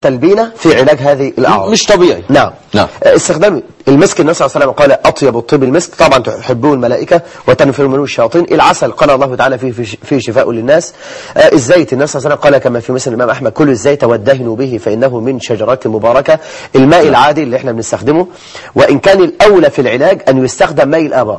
التلبينة في علاج هذه الأعراض مش طبيعي نعم نعم. آه، استخدام المسك النبي صلى الله عليه وسلم قال أطيب الطيب المسك طبعا تحبه الملائكة وتنفر منه الشياطين العسل قال الله تعالى فيه فيه- فيه شفاء للناس آه، الزيت النبي صلى الله عليه وسلم قال كما في مسلم الإمام أحمد كل الزيت وادهنوا به فإنه من شجرات مباركة الماء العادي اللي احنا بنستخدمه وإن كان الأولى في العلاج أن يستخدم ماء الآبار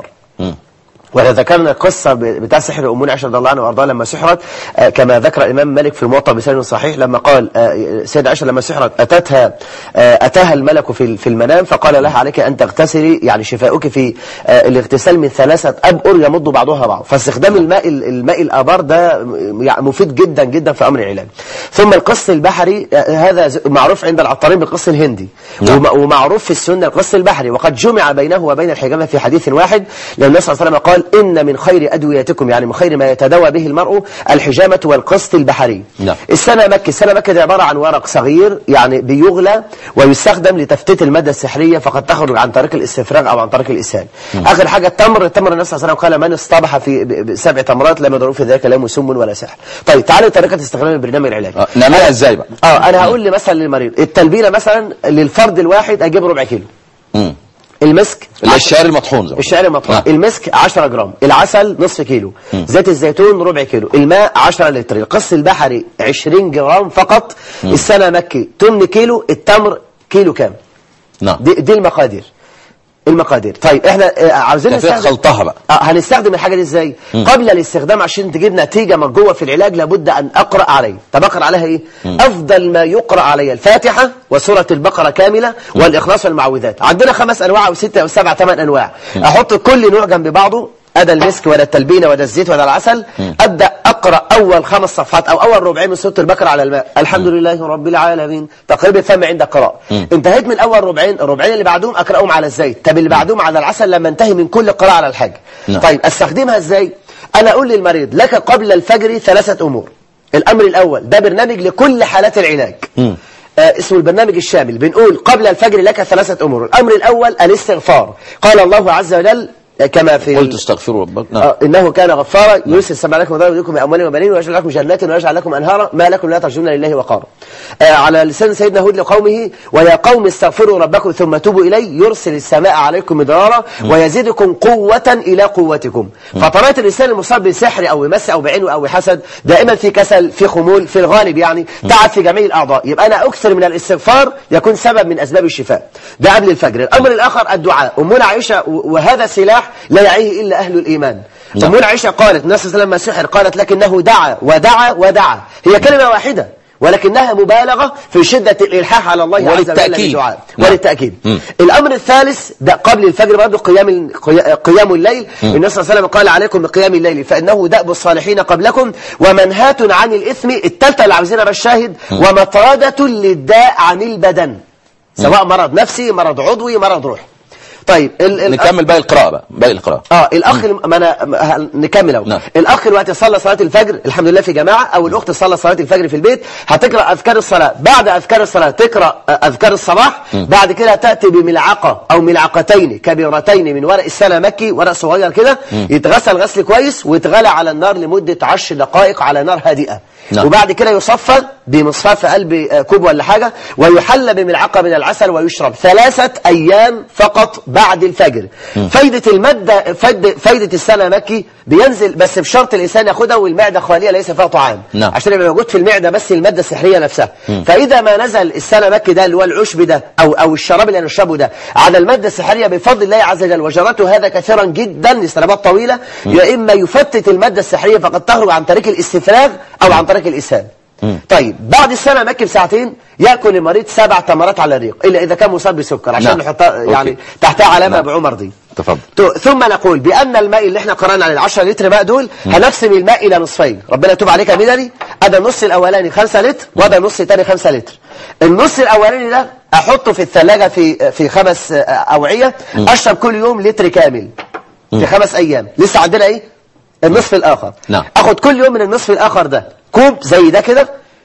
وإذا ذكرنا القصة ب- بتاع سحر أمنا عائشة رضي الله عنها وأرضاها لما سحرت آه، كما ذكر الإمام مالك في الموطأ بسند صحيح لما قال آه، سيدة عائشة لما سحرت أتتها آه، أتاها الملك في في المنام فقال لها عليك أن تغتسلي يعني شفاؤك في آه، الاغتسال من ثلاثة أبؤر يمد بعضها بعض فاستخدام الماء ال- الماء الآبار ده م- يعني مفيد جدا جدا في أمر العلاج ثم القص البحري آه، هذا ز- معروف عند العطارين بالقص الهندي نعم. وم- ومعروف في السنة القص البحري وقد جمع بينه وبين الحجامة في حديث واحد لأن النبي صلى الله عليه وسلم قال إن من خير أدويتكم يعني من خير ما يتداوى به المرء الحجامة والقسط البحري نعم. السنة مكي السنة مكي دي عبارة عن ورق صغير يعني بيغلى ويستخدم لتفتيت المادة السحرية فقد تخرج عن طريق الاستفراغ أو عن طريق الإسهال آخر حاجة التمر التمر النبي صلى الله عليه وسلم قال من اصطبح في ب- بسبع تمرات لم يضره في ذلك لا سم ولا سحر طيب تعالوا طريقة استخدام البرنامج العلاجي آه، نعملها ازاي بقى اه انا هقول لي مثلا للمريض التلبينه مثلا للفرد الواحد اجيب ربع كيلو مم. المسك اللي هي عشرة- الشعر المطحون زي ما الشعر المطحون نعم. المسك 10 جرام العسل نصف كيلو زيت الزيتون ربع كيلو الماء 10 لتر القص البحري 20 جرام فقط السنه مكي 8 كيلو التمر كيلو كام نعم دي, دي المقادير المقادير طيب احنا آه، عاوزين ده فيها نستخدم خلطها بقى آه، هنستخدم الحاجة دي ازاي قبل الاستخدام عشان تجيب نتيجة مرجوة في العلاج لابد ان اقرأ عليه طب اقرأ عليها ايه افضل ما يقرأ عليه الفاتحة وسورة البقرة كاملة والاخلاص والمعوذات عندنا خمس انواع او ستة او سبعة ثمان انواع احط كل نوع جنب بعضه أدا المسك ولا التلبينة ولا الزيت ولا العسل أبدأ أقرأ أول خمس صفحات أو أول ربعين من سورة البقرة على الماء الحمد لله رب العالمين تقريب الفم عند القراءة انتهيت من أول ربعين الربعين اللي بعدهم أقرأهم على الزيت طب اللي بعدهم على العسل لما انتهي من كل قراءة على الحاجة نعم. طيب استخدمها ازاي انا اقول للمريض لك قبل الفجر ثلاثة امور الامر الاول ده برنامج لكل حالات العلاج آه اسمه البرنامج الشامل بنقول قبل الفجر لك ثلاثة امور الامر الاول الاستغفار قال الله عز وجل آه، كما في قلت استغفروا ربك نعم آه إنه كان غفارا يرسل السماء عليكم وضرب بكم بأموال وبنين ويجعل لكم جنات ويجعل لكم أنهارا ما لكم لا ترجون لله وقارا آه على لسان سيدنا هود لقومه ويا قوم استغفروا ربكم ثم توبوا إليه يرسل السماء عليكم مدرارا ويزيدكم قوة إلى قوتكم فطريقة الإنسان المصاب بسحر أو بمس أو بعين أو بحسد دائما في كسل في خمول في الغالب يعني تعب في جميع الأعضاء يبقى أنا أكثر من الاستغفار يكون سبب من أسباب الشفاء ده قبل الفجر الأمر الآخر الدعاء أمنا عائشة و- وهذا سلاح لا يعيه إلا أهل الإيمان نعم. أمنا عائشة قالت النبي صلى الله عليه وسلم لما سحر قالت لكنه دعا ودعا ودعا هي كلمة واحدة ولكنها مبالغة في شدة الإلحاح على الله عز وجل وللتأكيد. بالدعاء نعم. وللتأكيد مم. الأمر الثالث ده قبل الفجر برضه قيام ال- قيا- قيام الليل النبي صلى الله عليه وسلم قال عليكم بقيام الليل فإنه دأب الصالحين قبلكم ومنهاة عن الإثم الثالثة اللي عاوزينها بالشاهد ومطردة للداء عن البدن سواء مرض نفسي مرض عضوي مرض روحي طيب ال ال نكمل باقي القراءة بقى باقي القراءة اه الاخ ما انا ما- ه- نكمل اهو نعم. الاخ دلوقتي صلى صلاه الفجر الحمد لله في جماعه او الاخت صلى صلاه الفجر في البيت هتقرا اذكار الصلاه بعد اذكار الصلاه تقرا آه، اذكار الصباح بعد كده تاتي بملعقه او ملعقتين كبيرتين من ورق السنه مكي ورق صغير كده يتغسل غسل كويس ويتغلى على النار لمده 10 دقائق على نار هادئه نعم. وبعد كده يصفى بمصفاه في قلب آه، كوب ولا حاجه ويحلى بملعقه من العسل ويشرب ثلاثه ايام فقط بعد الفجر فايده الماده فايده فايده السنه مكي بينزل بس بشرط الانسان ياخدها والمعده خاليه ليس فيها طعام نعم. عشان يبقى موجود في المعده بس الماده السحريه نفسها فاذا ما نزل السنه مكي ده اللي هو العشب ده او او الشراب اللي هنشربه ده على الماده السحريه بفضل الله عز وجل وجرته هذا كثيرا جدا لسنوات طويله يا اما يفتت الماده السحريه فقد تخرج عن طريق الاستفراغ او عن طريق الاسهال طيب بعد السنه مكي بساعتين ياكل المريض سبع تمرات على الريق الا اذا كان مصاب بسكر عشان نعم. نحطها يعني أوكي. تحتها علامه نعم. بعمر دي تفضل تو- ثم نقول بأن الماء اللي احنا قرأنا على العشرة لتر ماء دول هنقسم الماء إلى نصفين ربنا يتوب عليك يا مدني هذا النص الأولاني خمسة لتر وهذا النص الثاني خمسة لتر النص الأولاني ده أحطه في الثلاجة في في خمس آه، أوعية أشرب كل يوم لتر كامل في خمس أيام لسه عندنا إيه النصف الآخر نعم. أخد كل يوم من النصف الآخر ده كوب زي ده كده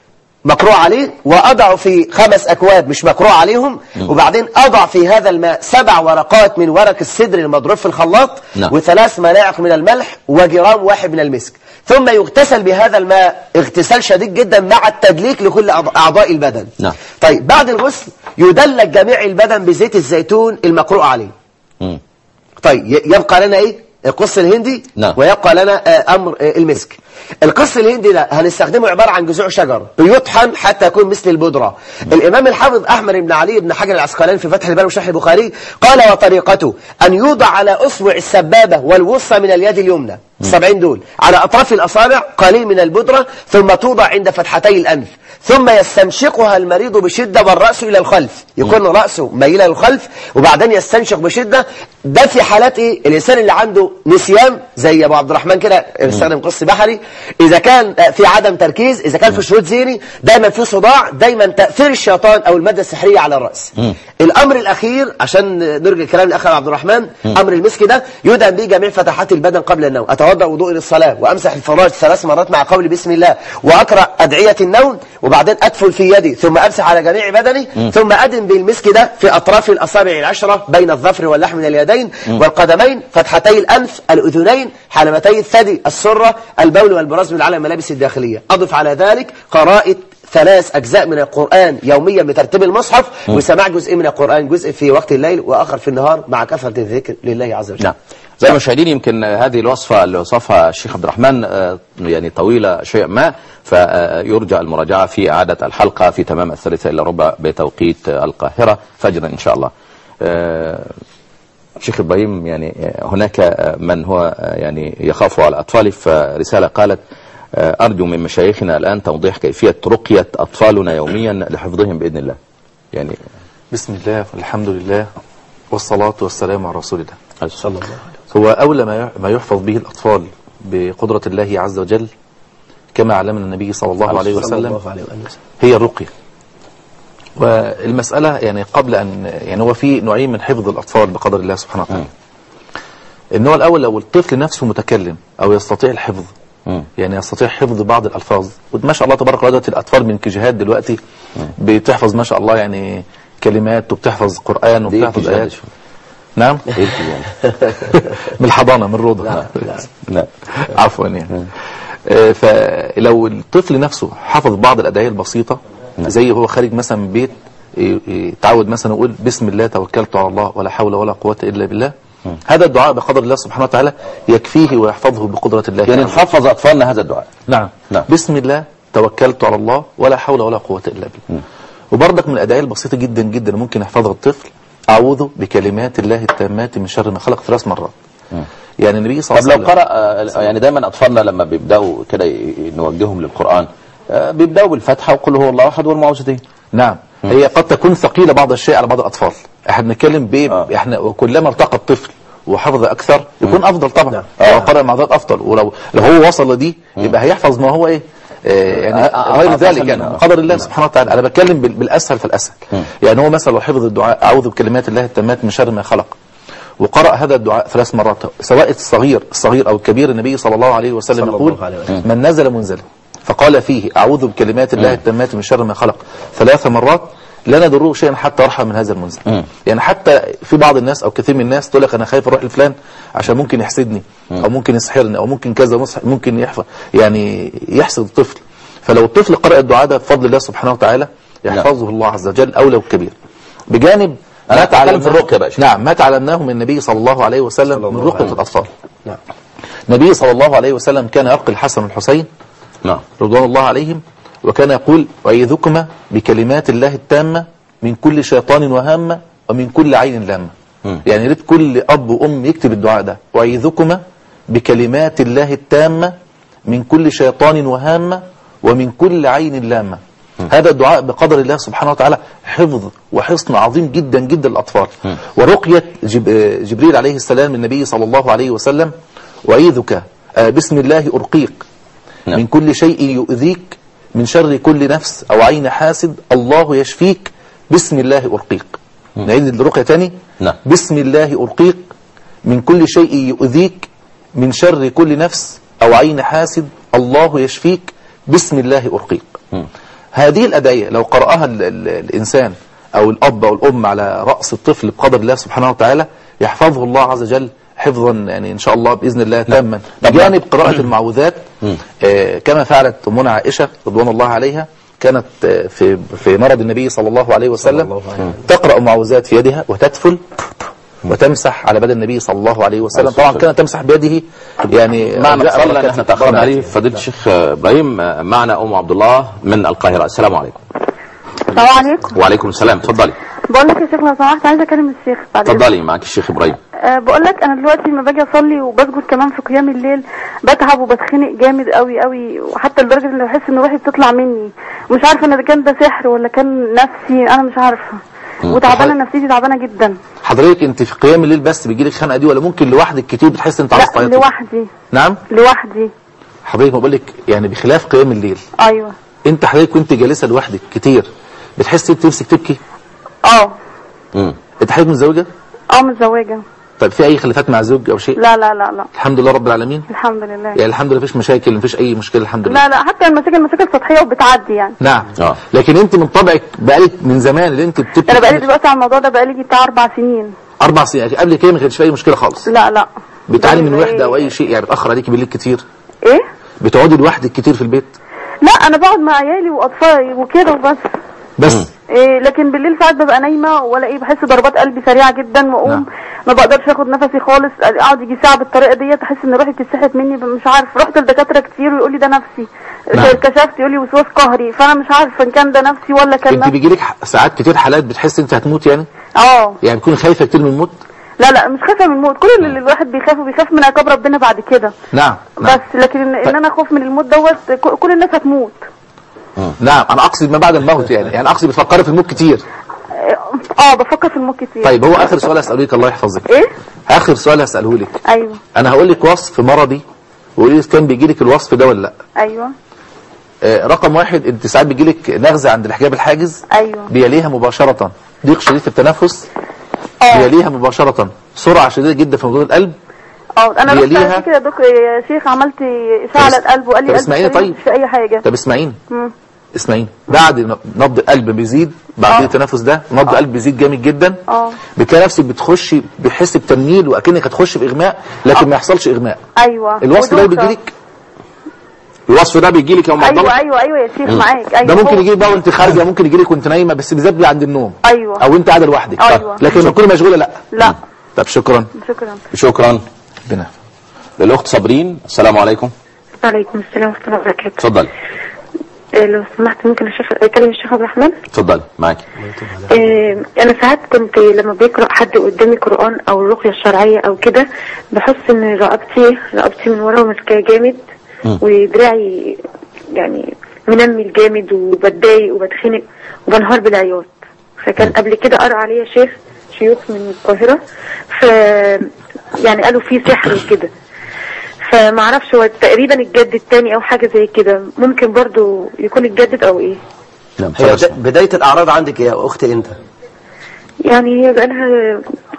مقروء عليه وأضع في خمس أكواب مش مقروء عليهم وبعدين أضع في هذا الماء سبع ورقات من ورق السدر المضروب في الخلاط نعم. وثلاث ملاعق من الملح وجرام واحد من المسك ثم يغتسل بهذا الماء اغتسال شديد جدا مع التدليك لكل أعض- أعضاء البدن نعم. طيب بعد الغسل يدلك جميع البدن بزيت الزيتون المقروء عليه مم. طيب ي- يبقى لنا ايه القص الهندي نعم. ويبقى لنا آه، امر آه، المسك القص الهندي ده هنستخدمه عبارة عن جذوع شجر بيطحن حتى يكون مثل البودرة الإمام الحافظ أحمد بن علي بن حجر العسقلاني في فتح الباري وشرح البخاري قال وطريقته أن يوضع على أصبع السبابة والوسطى من اليد اليمنى السبعين دول على أطراف الأصابع قليل من البودرة ثم توضع عند فتحتي الأنف ثم يستنشقها المريض بشدة والرأس إلى الخلف يكون رأسه ميلة للخلف وبعدين يستنشق بشدة ده في حالات إيه الإنسان اللي عنده نسيان زي أبو عبد الرحمن كده استخدم قص بحري إذا كان في عدم تركيز إذا كان في شهود ذهني دايما في صداع دايما تأثير الشيطان أو المادة السحرية على الرأس الأمر الأخير عشان نرجع الكلام لأخ عبد الرحمن أمر المسك ده يدعم به جميع فتحات البدن قبل النوم أتوضأ وضوء للصلاة وأمسح الفراش ثلاث مرات مع قول بسم الله وأقرأ أدعية النوم وبعدين أدفل في يدي ثم أمسح على جميع بدني ثم أدم بالمسك ده في أطراف الأصابع العشرة بين الظفر واللحم من اليدين والقدمين فتحتي الأنف الأذنين حلمتي الثدي السرة البول والبراز من على الملابس الداخلية أضف على ذلك قراءة ثلاث أجزاء من القرآن يوميا بترتيب المصحف وسماع جزء من القرآن جزء في وقت الليل وآخر في النهار مع كثرة الذكر لله عز وجل نعم زي المشاهدين يمكن هذه الوصفة اللي وصفها الشيخ عبد الرحمن آه، يعني طويلة شيء ما فيرجى المراجعة في إعادة الحلقة في تمام الثالثة إلا ربع بتوقيت آه، القاهرة فجرا إن شاء الله آه، شيخ إبراهيم يعني آه، هناك آه، من هو آه، يعني يخاف على أطفاله فرسالة قالت آه، أرجو من مشايخنا الآن توضيح كيفية رقية أطفالنا يوميا لحفظهم بإذن الله يعني بسم الله والحمد لله والصلاة والسلام على رسول الله صلى الله عليه هو أولى ما ما يحفظ به الأطفال بقدرة الله عز وجل كما علمنا النبي صلى الله عليه صلى وسلم الله عليه وسلم هي الرقية والمسألة يعني قبل أن يعني هو في نوعين من حفظ الأطفال بقدر الله سبحانه وتعالى النوع الأول لو الطفل نفسه متكلم أو يستطيع الحفظ مم. يعني يستطيع حفظ بعض الألفاظ وما شاء الله تبارك الله دلوقتي الأطفال من كيجيهات دلوقتي بتحفظ ما شاء الله يعني كلمات وبتحفظ قرآن دي وبتحفظ كيجيهات آيات شو؟ نعم إيه يعني من الحضانة من روضة لا عفوا يعني آه، فلو الطفل نفسه حفظ بعض الأدعية البسيطة زي هو خارج مثلا من بيت ي- يتعود مثلا يقول بسم الله توكلت على الله ولا حول ولا قوة إلا بالله هذا الدعاء بقدر الله سبحانه وتعالى يكفيه ويحفظه بقدرة الله يعني نحفظ أطفالنا هذا الدعاء نعم. نعم. بسم الله توكلت على الله ولا حول ولا قوة إلا بالله وبرضك من الأدعية البسيطة جدا جدا ممكن يحفظها الطفل أعوذ بكلمات الله التامات من شر ما خلق ثلاث مرات يعني النبي صلى طب الله لو عليه وسلم قرأ آه، يعني دايما أطفالنا لما بيبدأوا كده ي- نوجههم للقرآن آه، بيبدأوا بالفتحة وقل هو الله أحد والمعوذتين نعم هي قد تكون ثقيلة بعض الشيء على بعض الأطفال احنا بنتكلم بايه آه. احنا وكلما ارتقى الطفل وحفظ أكثر يكون أفضل طبعا نعم. لو قرأ مع ذلك أفضل ولو لو هو وصل لدي يبقى هيحفظ ما هو إيه آه، يعني آه، آه، غير آه، ذلك أسهل يعني منها. من قدر الله سبحانه وتعالى أنا بتكلم بال- بالأسهل فالأسهل يعني هو مثلا لو حفظ الدعاء أعوذ بكلمات الله التامات من شر ما خلق وقرأ هذا الدعاء ثلاث مرات سواء الصغير الصغير أو الكبير النبي صلى الله عليه وسلم صلى يقول الله عليه وسلم. من نزل منزلا فقال فيه أعوذ بكلمات الله التامات من شر ما خلق ثلاث مرات لا نضره شيئا حتى يرحم من هذا المنزل يعني حتى في بعض الناس أو كثير من الناس تقول لك أنا خايف أروح لفلان عشان ممكن يحسدني أو ممكن يسحرني أو ممكن كذا مصح- ممكن يحفظ يعني يحسد الطفل فلو الطفل قرأ الدعاء ده بفضل الله سبحانه وتعالى يحفظه الله عز وجل أو لو كبير بجانب أنا ما أتكلم في تعلمناه- الرقية بقى يا شيخ. نعم ما تعلمناه من النبي صلى الله عليه وسلم صلى من الله رقية عليه الأطفال نعم النبي صلى الله عليه وسلم كان يرقي الحسن والحسين نعم رضوان الله عليهم وكان يقول أعيذكما بكلمات الله التامة من كل شيطان وهامة ومن كل عين لامة يعني يا ريت كل أب وأم يكتب الدعاء ده أعيذكما بكلمات الله التامة من كل شيطان وهامة ومن كل عين لامة هذا الدعاء بقدر الله سبحانه وتعالى حفظ وحصن عظيم جدا جدا للأطفال ورقية جب جبريل عليه السلام من النبي صلى الله عليه وسلم أعيذك آه، بسم الله أرقيك نعم. من كل شيء يؤذيك من شر كل نفس أو عين حاسد الله يشفيك بسم الله أرقيك نعيد الرقية تاني نعم. بسم الله أرقيك من كل شيء يؤذيك من شر كل نفس أو عين حاسد الله يشفيك بسم الله أرقيك هذه الأدعية لو قرأها ال ال الإنسان أو الأب أو الأم على رأس الطفل بقدر الله سبحانه وتعالى يحفظه الله عز وجل حفظا يعني إن شاء الله بإذن الله تاما بجانب قراءة المعوذات آه كما فعلت أمنا عائشة رضوان الله عليها كانت آه، في في مرض النبي صلى الله عليه وسلم تقرأ معوذات في يدها وتدفل وتمسح على بدن النبي صلى الله عليه وسلم طبعا كانت تمسح بيده يعني معنا جاء اتصال لان بركات احنا تاخرنا بركات. عليه فضيله الشيخ ابراهيم آه، معنا ام عبد الله من القاهره السلام عليكم السلام عليكم وعليكم السلام اتفضلي بقول لك يا شيخ لو سمحت عايزه اكلم الشيخ بعد إذنك. اتفضلي معك الشيخ ابراهيم أه بقول لك انا دلوقتي لما باجي اصلي وبسجد كمان في قيام الليل بتعب وبتخنق جامد قوي قوي وحتى لدرجه ان بحس ان روحي بتطلع مني مش عارفه ان ده كان ده سحر ولا كان نفسي انا مش عارفه وتعبانه نفسيتي تعبانه جدا حضرتك انت في قيام الليل بس بيجي لك خنقه دي ولا ممكن لوحدك كتير بتحس انت عايز لا تعيطي لوحدي نعم لوحدي حضرتك بقول لك يعني بخلاف قيام الليل ايوه انت حضرتك وانت جالسه لوحدك كتير بتحسي انت نفسك تبكي اه مم. انت حضرتك متزوجه اه متزوجه طيب في اي خلافات مع زوج او شيء لا لا لا لا الحمد لله رب العالمين الحمد لله يعني الحمد لله مفيش مشاكل مفيش اي مشكله الحمد لله لا لا حتى المشاكل مشاكل سطحيه وبتعدي يعني نعم آه. لكن انت من طبعك بقالك من زمان اللي انت بتبكي انا بقالي دلوقتي على الموضوع ده بقالي بتاع اربع سنين اربع سنين يعني قبل كده ما كانش في اي مشكله خالص لا لا بتعاني من إيه؟ وحده او اي شيء يعني بتاخر عليكي بالليل كتير ايه بتقعدي لوحدك كتير في البيت لا انا بقعد مع عيالي واطفالي وكده وبس بس إيه لكن بالليل ساعات ببقى نايمه ولا ايه بحس ضربات قلبي سريعه جدا واقوم نعم. ما بقدرش اخد نفسي خالص اقعد يجي ساعه بالطريقه ديت احس ان روحي بتتسحب مني مش عارف رحت لدكاتره كتير ويقول لي ده نفسي نعم. كشفت يقول لي وسواس قهري فانا مش عارفه ان كان ده نفسي ولا كان انت نفسي بيجي لك ساعات كتير حالات بتحس انت هتموت يعني اه يعني بتكون خايفه كتير من الموت لا لا مش خايفه من الموت كل اللي الواحد بيخافه بيخاف من عقاب ربنا بعد كده نعم نعم بس لكن ان, إن انا خوف من الموت دوت ك- كل الناس هتموت نعم انا اقصد ما بعد الموت يعني يعني اقصد بتفكري في الموت كتير اه بفكر في الموت كتير طيب هو اخر سؤال هساله لك الله يحفظك ايه اخر سؤال هساله لك ايوه انا هقول لك وصف مرضي وقولي لي إذا كان بيجي لك الوصف ده ولا لا ايوه آه، رقم واحد انت ساعات بيجي لك نغزه عند الحجاب الحاجز ايوه بيليها مباشره ضيق شديد في التنفس اه بيليها مباشره سرعه شديده جدا في موضوع القلب اه انا رحت بيليها- قبل كده دك... يا شيخ عملت اشعه على القلب وقال لي طب قلب اسمعيني سليم، طيب. مش في اي حاجه طب اسمعيني مم. اسمعيني بعد ن- نبض القلب بيزيد بعد آه. التنفس ده نبض القلب بيزيد جامد جدا اه بتلاقي نفسك بتخشي بتحس بتنميل واكنك هتخش في اغماء لكن ما يحصلش اغماء ايوه الوصف ده ودوخة. بيجي لك الوصف ده بيجي لك يا ام عبد ايوه الله ايوه ايوه يا شيخ معاك ايوه ده ممكن هو- يجي بقى وانت خارجه ممكن يجي لك وانت نايمه بس بالذات بيبقى عند النوم ايوه او انت قاعده لوحدك أيوة. لكن لما تكوني مشغوله لا لا طب شكرا شكرا شكرا ربنا للاخت صابرين السلام عليكم وعليكم السلام ورحمة الله وبركاته اتفضلي آه، لو سمحت ممكن الشيخ أكلم الشيخ عبد الرحمن اتفضلي معاك آه، أنا ساعات كنت لما بيقرأ حد قدامي قرآن أو الرقية الشرعية أو كده بحس إن رقبتي رقبتي من ورا ماسكاه جامد ودراعي يعني منمل جامد وبتضايق وبتخنق وبنهار بالعياط فكان قبل كده قرأ عليا شيخ شيوخ من القاهرة ف يعني قالوا في سحر وكده فما اعرفش هو تقريبا الجد التاني او حاجه زي كده ممكن برضو يكون الجدد او ايه نعم هي اتفضل. بدا- بداية الأعراض عندك يا أختي إمتى؟ يعني هي بقالها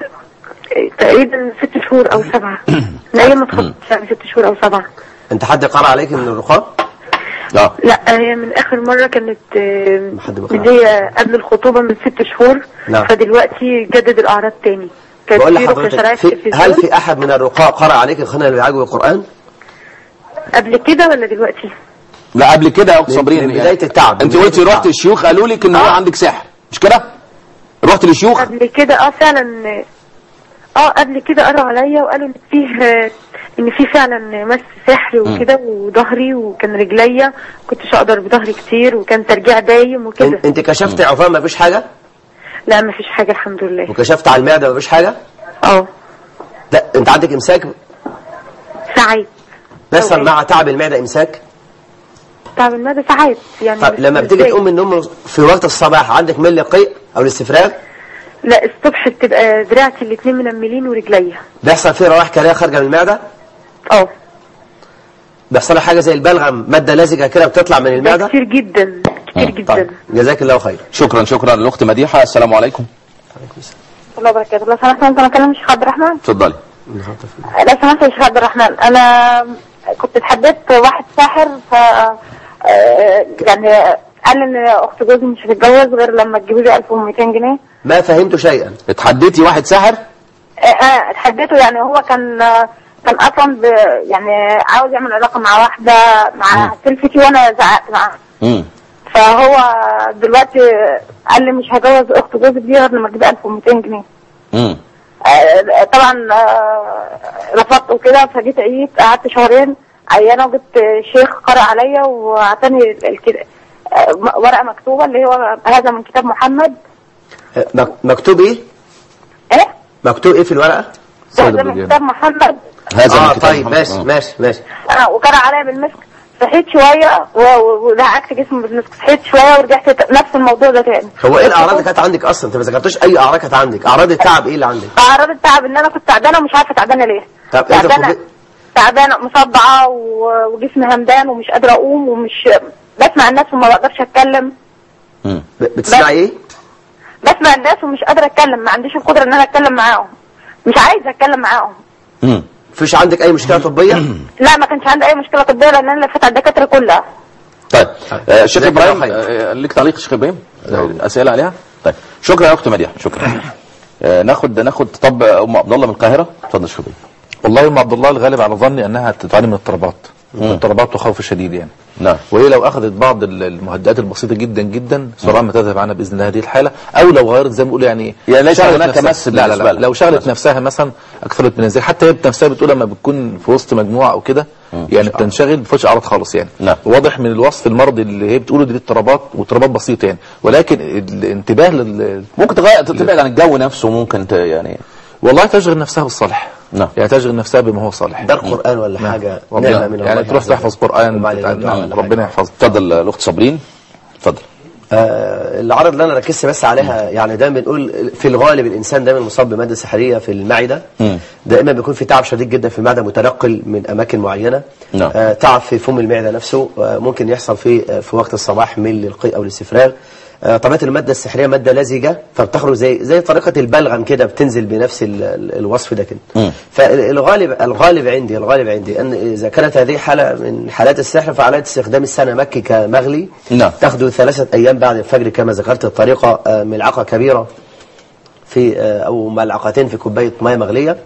تقريبا ست شهور او سبعه من ايام ما اتخطبت يعني ست شهور او سبعه أنت حد قرأ عليك من الرقاة؟ اه لا هي من اخر مره كانت آه، حد بقى. اللي هي قبل الخطوبه من ست شهور نعم. فدلوقتي جدد الاعراض تاني كانت بقول في رقيه شرعيه لحضرتك في في هل التلفزيون في أحد من الرقاة قرأ عليك الخنة اللي بيعجب القرآن؟ قبل كده ولا دلوقتي لا قبل كده يا اخت من- صابرين من يعني بداية التعب. انت من قلتي بداية رحت التعب. الشيوخ قالوا لك ان هو عندك سحر مش كده رحت للشيوخ قبل كده اه فعلا اه قبل كده قروا عليا وقالوا ان فيه آه، ان في فعلا مس سحر وكده وظهري وكان رجليا كنتش اقدر بظهري كتير وكان ترجيع دايم وكده أنت كشفت عفان ما فيش حاجة؟ لا ما فيش حاجه الحمد لله وكشفت على المعدة ما فيش حاجة؟ اه لا أنت عندك إمساك ساعات بيحصل أوقات. مع تعب المعدة إمساك؟ تعب المعده ساعات يعني طب مش- لما مش بتيجي دايم. تقوم من النوم في وقت الصباح عندك مل قيء أو الاستفراغ؟ لا الصبح بتبقى دراعتي الاتنين منملين ورجليا بيحصل فيه روائح كريهة خارجة من المعدة؟ اه بيحصل حاجة زي البلغم مادة لزجة كده بتطلع من ده المعدة؟ كتير جدا كتير طيب جدا جزاك الله خير شكرا شكرا للاخت مديحه السلام عليكم الله وبركاته لو سمحت ممكن اكلم الشيخ عبد الرحمن اتفضلي لو سمحت يا شيخ عبد الرحمن انا كنت اتحدثت واحد ساحر ف آه، يعني قال ان اخت جوزي مش هتتجوز غير لما تجيبي لي 1200 جنيه ما فهمت شيئا اتحديتي واحد ساحر آه، آه، اتحديته يعني هو كان آه، كان اصلا ب... يعني عاوز يعمل علاقه مع واحده مع سلفتي وانا زعقت معاه امم فهو دلوقتي قال لي مش هجوز اخت جوزي دي غير لما تجيب 1200 جنيه امم آه، طبعا آه، رفضت وكده فجيت عيد قعدت شهرين عيانه وجبت شيخ قرأ عليا واعطاني الكد- آه، م- ورقه مكتوبه اللي هو هذا من كتاب محمد آه، مك- مكتوب ايه ايه مكتوب ايه في الورقه سيد هذا من البرجان. كتاب محمد هذا اه من كتاب طيب محمد. ماشي آه. ماشي ماشي آه، وقرأ عليا بالمسك صحيت شويه و- و- ودعكت جسمي بالمسك صحيت شويه ورجعت ت- نفس الموضوع ده تاني هو ايه الاعراض اللي كانت عندك اصلا انت ما ذكرتش اي اعراض كانت عندك اعراض التعب ايه اللي عندك اعراض التعب ان انا كنت تعبانه ومش عارفه تعبانه ليه طب انت تعبانه فوجئ- تعبانه مصدعه و- وجسمي همدان ومش قادره اقوم ومش بسمع الناس وما بقدرش اتكلم مم. ب- بتسمعي ايه بسمع الناس ومش قادره اتكلم ما عنديش القدره ان انا اتكلم معاهم مش عايزه اتكلم معاهم مم. مفيش عندك اي مشكله طبيه لا ما كانش عندي اي مشكله طبيه لان انا لفيت على الدكاتره كلها طيب آه، شيخ جزاك ابراهيم الله خير. آه، ليك تعليق شيخ ابراهيم آه، اسئله عليها طيب شكرا يا اخت مديحه شكرا آه، ناخد ناخد طب ام عبد الله من القاهره اتفضل يا شيخ ابراهيم والله ام عبد الله الغالب على ظني انها تعاني من اضطرابات اضطرابات وخوف شديد يعني نعم وهي لو اخذت بعض ال- المهدئات البسيطه جدا جدا سرعان ما تذهب عنها باذن الله هذه الحاله او لو غيرت زي ما بيقولوا يعني يعني ليس شغلت هناك نفسها. مس لا لا بالنسبة لا لها. لو شغلت مثلا. نفسها مثلا اكثرت من الزي حتى هي بنفسها بتقول لما بتكون في وسط مجموعه او كده يعني بتنشغل بتفوتش اعراض خالص يعني نعم. واضح من الوصف المرضي اللي هي بتقوله دي اضطرابات واضطرابات بسيطه يعني ولكن الانتباه لل ممكن تغير تبعد عن الجو نفسه ممكن ت... يعني والله تشغل نفسها بالصالح نعم. يعني تشغل نفسها بما هو صالح ده القران ولا حاجه ربنا- نعمه من الله يعني تروح عز وجل. تحفظ قران وما علينا تتعلم. من دعاء نعم، ولا ربنا يحفظك اتفضل آه، الاخت صابرين اتفضل آه، العرض اللي انا ركزت بس عليها يعني دايما بنقول في الغالب الانسان دايما مصاب بماده سحريه في المعده مم. دائما بيكون في تعب شديد جدا في المعده متنقل من اماكن معينه نعم. آه، تعب في فم المعده نفسه آه، ممكن يحصل في آه، في وقت الصباح من للقيء او الاستفراغ آه، طبيعه الماده السحريه ماده لزجه فبتخرج زي زي طريقه البلغم كده بتنزل بنفس ال- ال- الوصف ده كده مم. فالغالب الغالب عندي الغالب عندي ان اذا كانت هذه حاله من حالات السحر فعلى استخدام السنمك كمغلي نعم. تاخده ثلاثة أيام بعد الفجر كما ذكرت الطريقة آه، ملعقة كبيرة في آه، أو ملعقتين في كوباية مياه مغلية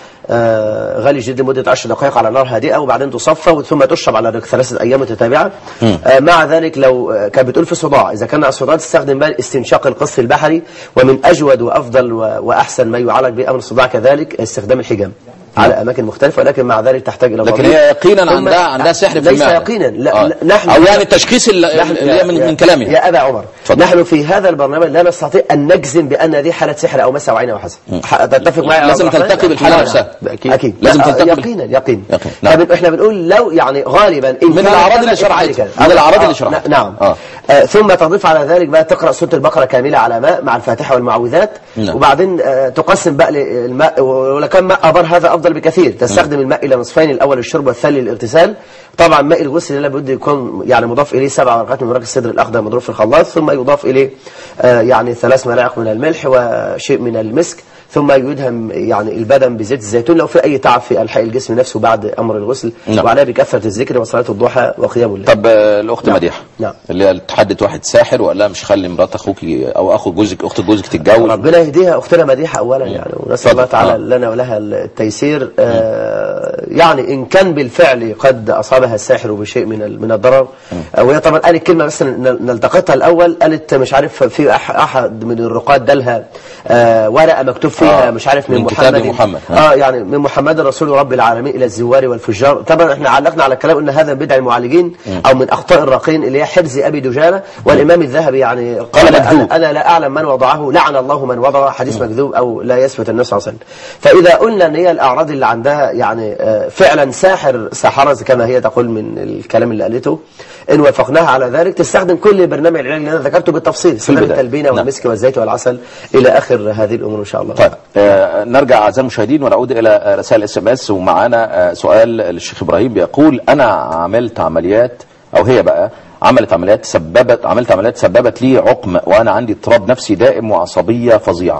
آه، غلي جدا لمدة 10 دقائق على نار هادئة وبعدين تصفى ثم تشرب على ثلاثة أيام متتابعة آه، مع ذلك لو آه، كانت بتقول في صداع إذا كان الصداع تستخدم بقى استنشاق القصف البحري ومن أجود وأفضل و- وأحسن ما يعالج به أمر الصداع كذلك استخدام الحجام على أماكن مختلفة ولكن مع ذلك تحتاج إلى لكن طبيب. هي يقينا ثم- عندها عندها سحر في ليس المعدة يقينا لا آه. لا- نحن او يعني التشخيص اللي نحن اللي هي من, يا- من كلامي يا أبا عمر اتفضل. نحن في هذا البرنامج لا نستطيع أن نجزم بأن هذه حالة سحر أو مس أو عين أو حسد ح- تتفق معي يا لازم عبد الرحمن؟ تلتقي بالحالة لا، نفسها. لا، أكيد أكيد لازم لا، تلتقي بال- يقينا يقين يقين. نعم. طب احنا بنقول لو يعني غالبا إن من كان الأعراض كذا اللي افعل شرحتها. كذا. من الأعراض آه، اللي شرحتها. نعم آه. آه، ثم تضيف على ذلك بقى تقرأ سورة البقرة كاملة على ماء مع الفاتحة والمعوذات نعم. وبعدين آه، تقسم بقى الماء ولو كان ماء أبر هذا أفضل بكثير تستخدم الماء إلى نصفين الأول الشرب والثاني للاغتسال طبعا ماء الغسل اللي بده يكون يعني مضاف إليه سبع ورقات من ورق السدر الأخضر مضروب في الخلاط ثم يضاف إليه آه، يعني ثلاث ملاعق من الملح وشيء من المسك ثم يدهم يعني البدن بزيت الزيتون لو في أي تعب في ألحاء الجسم نفسه بعد أمر الغسل نعم. وعليه بكثرة الذكر وصلاة الضحى وقيام الليل طب آه، الاخت نعم. مديحه نعم. اللي هي تحدث واحد ساحر وقال لها مش خلي مرات اخوك او اخو جوزك اخت جوزك تتجوز ربنا يهديها اختنا مديحه اولا يعني ونسال اتفضل. الله تعالى آه. لنا ولها التيسير آه يعني ان كان بالفعل قد اصابها الساحر بشيء من ال- من الضرر آه وهي طبعا قالت كلمه بس ن- نلتقطها الاول قالت مش عارف في أح احد من الرقاد دلها آه ورقه مكتوب فيها آه، مش عارف من, من كتاب محمد محمد. اه يعني من محمد رسول رب العالمين الى الزوار والفجار طبعا احنا علقنا على الكلام ان هذا بدع المعالجين او من اخطاء الراقين اللي هي حفظ ابي دجانه والامام الذهبي يعني قال مكذوب. أنا, انا لا اعلم من وضعه لعن الله من وضع حديث مكذوب او لا يثبت النبي صلى الله عليه وسلم فاذا قلنا ان هي الاعراض اللي عندها يعني آه، فعلا ساحر ساحره كما هي تقول من الكلام اللي قالته ان وافقناها على ذلك تستخدم كل برنامج العلاج اللي انا ذكرته بالتفصيل استخدام البداية. التلبينه نعم. والمسك والزيت والعسل الى اخر هذه الامور ان شاء الله طيب آه نرجع اعزائي المشاهدين ونعود الى آه، رسائل اس ام اس ومعانا آه سؤال للشيخ ابراهيم بيقول انا عملت عمليات او هي بقى عملت عمليات سببت عملت عمليات سببت لي عقم وانا عندي اضطراب نفسي دائم وعصبيه فظيعه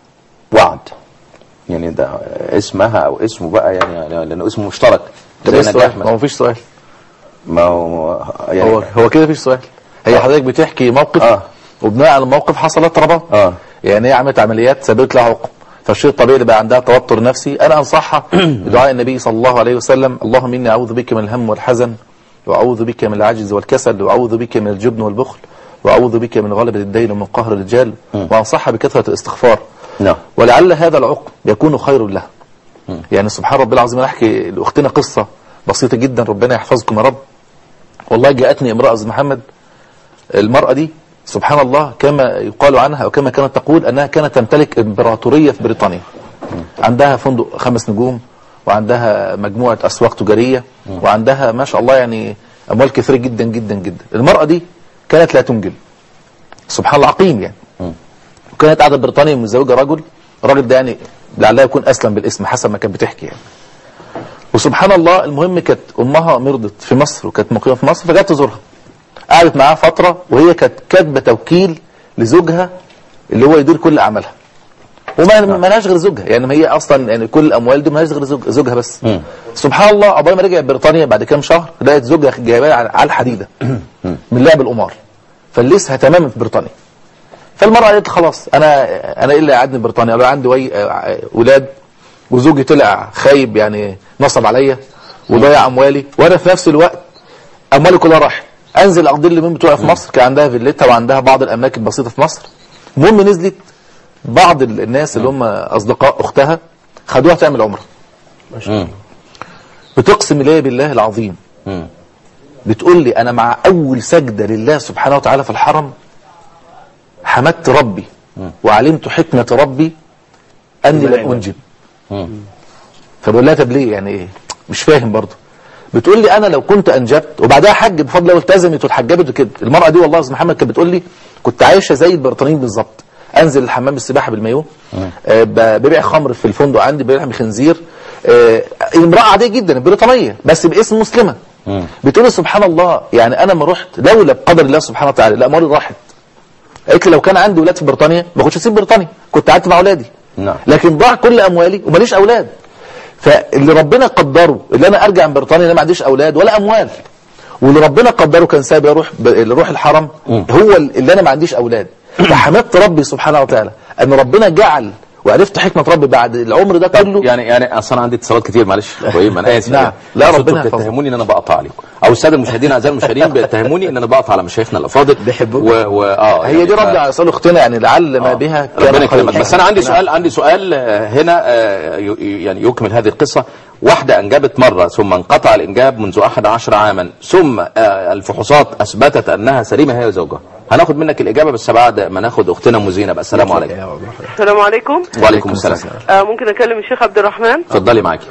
وعد يعني ده اسمها او اسمه بقى يعني, يعني لانه اسمه مشترك ده زي مفيش نجاح سؤال مثلا. ما فيش سؤال ما هو يعني هو هو كده مفيش سؤال هي حضرتك بتحكي موقف آه. وبناء على الموقف حصلت ربط آه. يعني هي عملت عمليات سببت لها عقم فالشيء الطبيعي اللي بقى عندها توتر نفسي انا انصحها بدعاء النبي صلى الله عليه وسلم اللهم اني اعوذ بك من الهم والحزن واعوذ بك من العجز والكسل واعوذ بك من الجبن والبخل واعوذ بك من غلبة الدين ومن قهر الرجال وانصحها بكثرة الاستغفار نعم. ولعل هذا العقم يكون خير لها يعني سبحان ربي العظيم انا احكي لاختنا قصه بسيطه جدا ربنا يحفظكم يا رب والله جاءتني امراه أستاذ محمد المراه دي سبحان الله كما يقال عنها او كما كانت تقول انها كانت تمتلك امبراطوريه في بريطانيا عندها فندق خمس نجوم وعندها مجموعه اسواق تجاريه وعندها ما شاء الله يعني اموال كثيره جدا جدا جدا المراه دي كانت لا تنجب سبحان الله عقيم يعني وكانت قاعده في بريطانيا متزوجه رجل الراجل ده يعني لعلها يكون اسلم بالاسم حسب ما كانت بتحكي يعني وسبحان الله المهم كانت امها مرضت في مصر وكانت مقيمه في مصر فجت تزورها قعدت معاها فتره وهي كانت كاتبه توكيل لزوجها اللي هو يدير كل اعمالها وما ما لهاش غير زوجها يعني ما هي اصلا يعني كل الاموال دي ما لهاش غير زوج زوجها بس سبحان الله عقبال ما رجعت بريطانيا بعد كام شهر لقت زوجها جايباها على على الحديده من لعب القمار فلسها تماما في بريطانيا فالمرأة قالت خلاص انا انا ايه اللي قعدني بريطانيا قالوا عندي وي... آه، ولاد وزوجي طلع خايب يعني نصب عليا وضيع اموالي وانا في نفس الوقت اموالي كلها راحت انزل اقضي اليومين بتوعي في مصر كان عندها فيلتها وعندها بعض الاملاك البسيطه في مصر المهم نزلت بعض ال- الناس اللي هم اصدقاء اختها خدوها تعمل عمره مم. بتقسم لي بالله العظيم مم. بتقول لي انا مع اول سجده لله سبحانه وتعالى في الحرم حمدت ربي وعلمت حكمه ربي اني لن انجب مم. فبقول لها طب ليه يعني ايه مش فاهم برضه بتقول لي انا لو كنت انجبت وبعدها حج بفضل الله والتزمت واتحجبت وكده المراه دي والله يا استاذ محمد كانت بتقول لي كنت عايشه زي البريطانيين بالظبط انزل الحمام السباحه بالمايو آه ب- ببيع خمر في الفندق عندي ببيع خنزير آه امراه عاديه جدا بريطانيه بس باسم مسلمه بتقول لي سبحان الله يعني انا ما رحت لولا بقدر الله سبحانه وتعالى لا اموالي راحت قالت لي لو كان عندي اولاد في بريطانيا ما كنتش اسيب بريطانيا كنت قعدت مع اولادي نعم. لكن ضاع كل اموالي وماليش اولاد فاللي ربنا قدره اللي انا ارجع من بريطانيا انا ما عنديش اولاد ولا اموال واللي ربنا قدره كان سابق يروح ب... يروح الحرم هو اللي انا ما عنديش اولاد فحمدت ربي سبحانه وتعالى ان ربنا جعل وعرفت حكمه ربي بعد العمر ده كله يعني يعني اصل انا عندي اتصالات كتير معلش يا ابراهيم انا اسف نعم. لا، بس ربنا انتوا يحفظك. بتتهموني ان انا بقطع عليكم او الساده المشاهدين اعزائي المشاهدين بيتهموني ان انا بقطع على مشايخنا الافاضل بيحبوك. و... و... اه هي دي ف- رد على سؤال اختنا يعني لعل ما بها كان ربنا خير. يكرمك بس انا عندي سؤال عندي سؤال آه، هنا آه، ي- يعني يكمل هذه القصه واحده انجبت مره ثم انقطع الانجاب منذ 11 عاما ثم آه، الفحوصات اثبتت انها سليمه هي وزوجها هناخد منك الاجابه بس بعد ما ناخد اختنا ام زينب السلام عليكم السلام عليكم وعليكم السلام آه ممكن اكلم الشيخ عبد الرحمن اتفضلي معاكي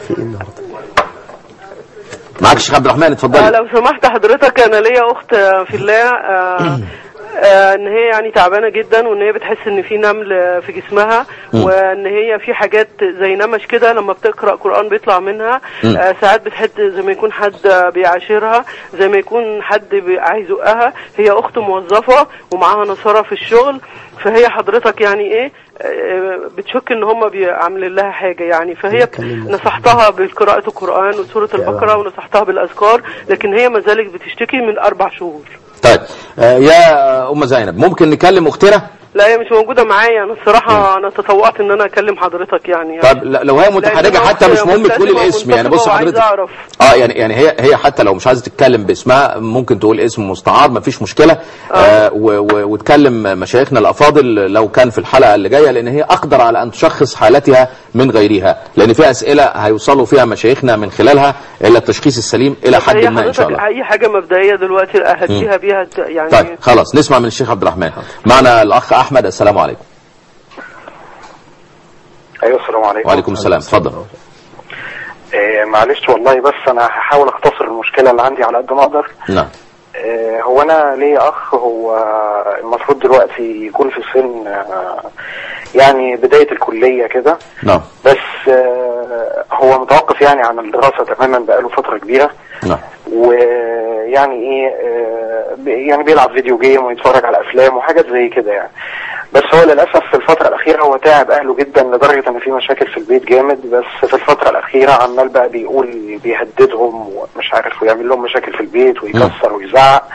معاك الشيخ عبد الرحمن آه اتفضلي لو سمحت حضرتك انا ليا اخت آه، في الله آه آه ان هي يعني تعبانه جدا وان هي بتحس ان في نمل في جسمها وان هي في حاجات زي نمش كده لما بتقرا قران بيطلع منها آه ساعات بتحس زي ما يكون حد بيعاشرها زي ما يكون حد بي- عايز يزقها هي اخت موظفه ومعاها نصارى في الشغل فهي حضرتك يعني ايه آه، بتشك ان هم عاملين لها حاجه يعني فهي نصحتها بقراءه القران وسوره البقره ونصحتها بالاذكار لكن هي ما زالت بتشتكي من اربع شهور طيب آه، يا ام زينب ممكن نكلم اختنا لا هي مش موجوده معايا انا الصراحه انا تطوعت ان انا اكلم حضرتك يعني طب ل- لو هي متحرجه لأن حتى أنا مش مهم ملتزمة تقول الاسم يعني بص ومنتسبة حضرتك وعايزة أعرف. اه يعني يعني هي هي حتى لو مش عايزه تتكلم باسمها ممكن تقول اسم مستعار مفيش مشكله آه و- و- وتكلم مشايخنا الافاضل لو كان في الحلقه اللي جايه لان هي اقدر على ان تشخص حالتها من غيرها لان في اسئله هيوصلوا فيها مشايخنا من خلالها الى التشخيص السليم الى حد هي ما ان شاء حضرتك الله اي حاجه مبدئيه دلوقتي اهديها بيها ت- يعني طيب خلاص نسمع من الشيخ عبد الرحمن معنا الاخ احمد السلام عليكم ايوه السلام عليكم وعليكم السلام اتفضل آه معلش والله بس انا هحاول اختصر المشكله اللي عندي على قد ما اقدر نعم آه هو انا ليا اخ هو المفروض دلوقتي يكون في سن آه يعني بدايه الكليه كده نعم بس آه هو متوقف يعني عن الدراسه تماما بقاله فتره كبيره نعم ويعني ايه آه، بي- يعني بيلعب فيديو جيم ويتفرج على افلام وحاجات زي كده يعني بس هو للاسف في الفتره الاخيره هو تعب اهله جدا لدرجه ان في مشاكل في البيت جامد بس في الفتره الاخيره عمال بقى بيقول بيهددهم ومش عارف ويعمل لهم مشاكل في البيت ويكسر ويزعق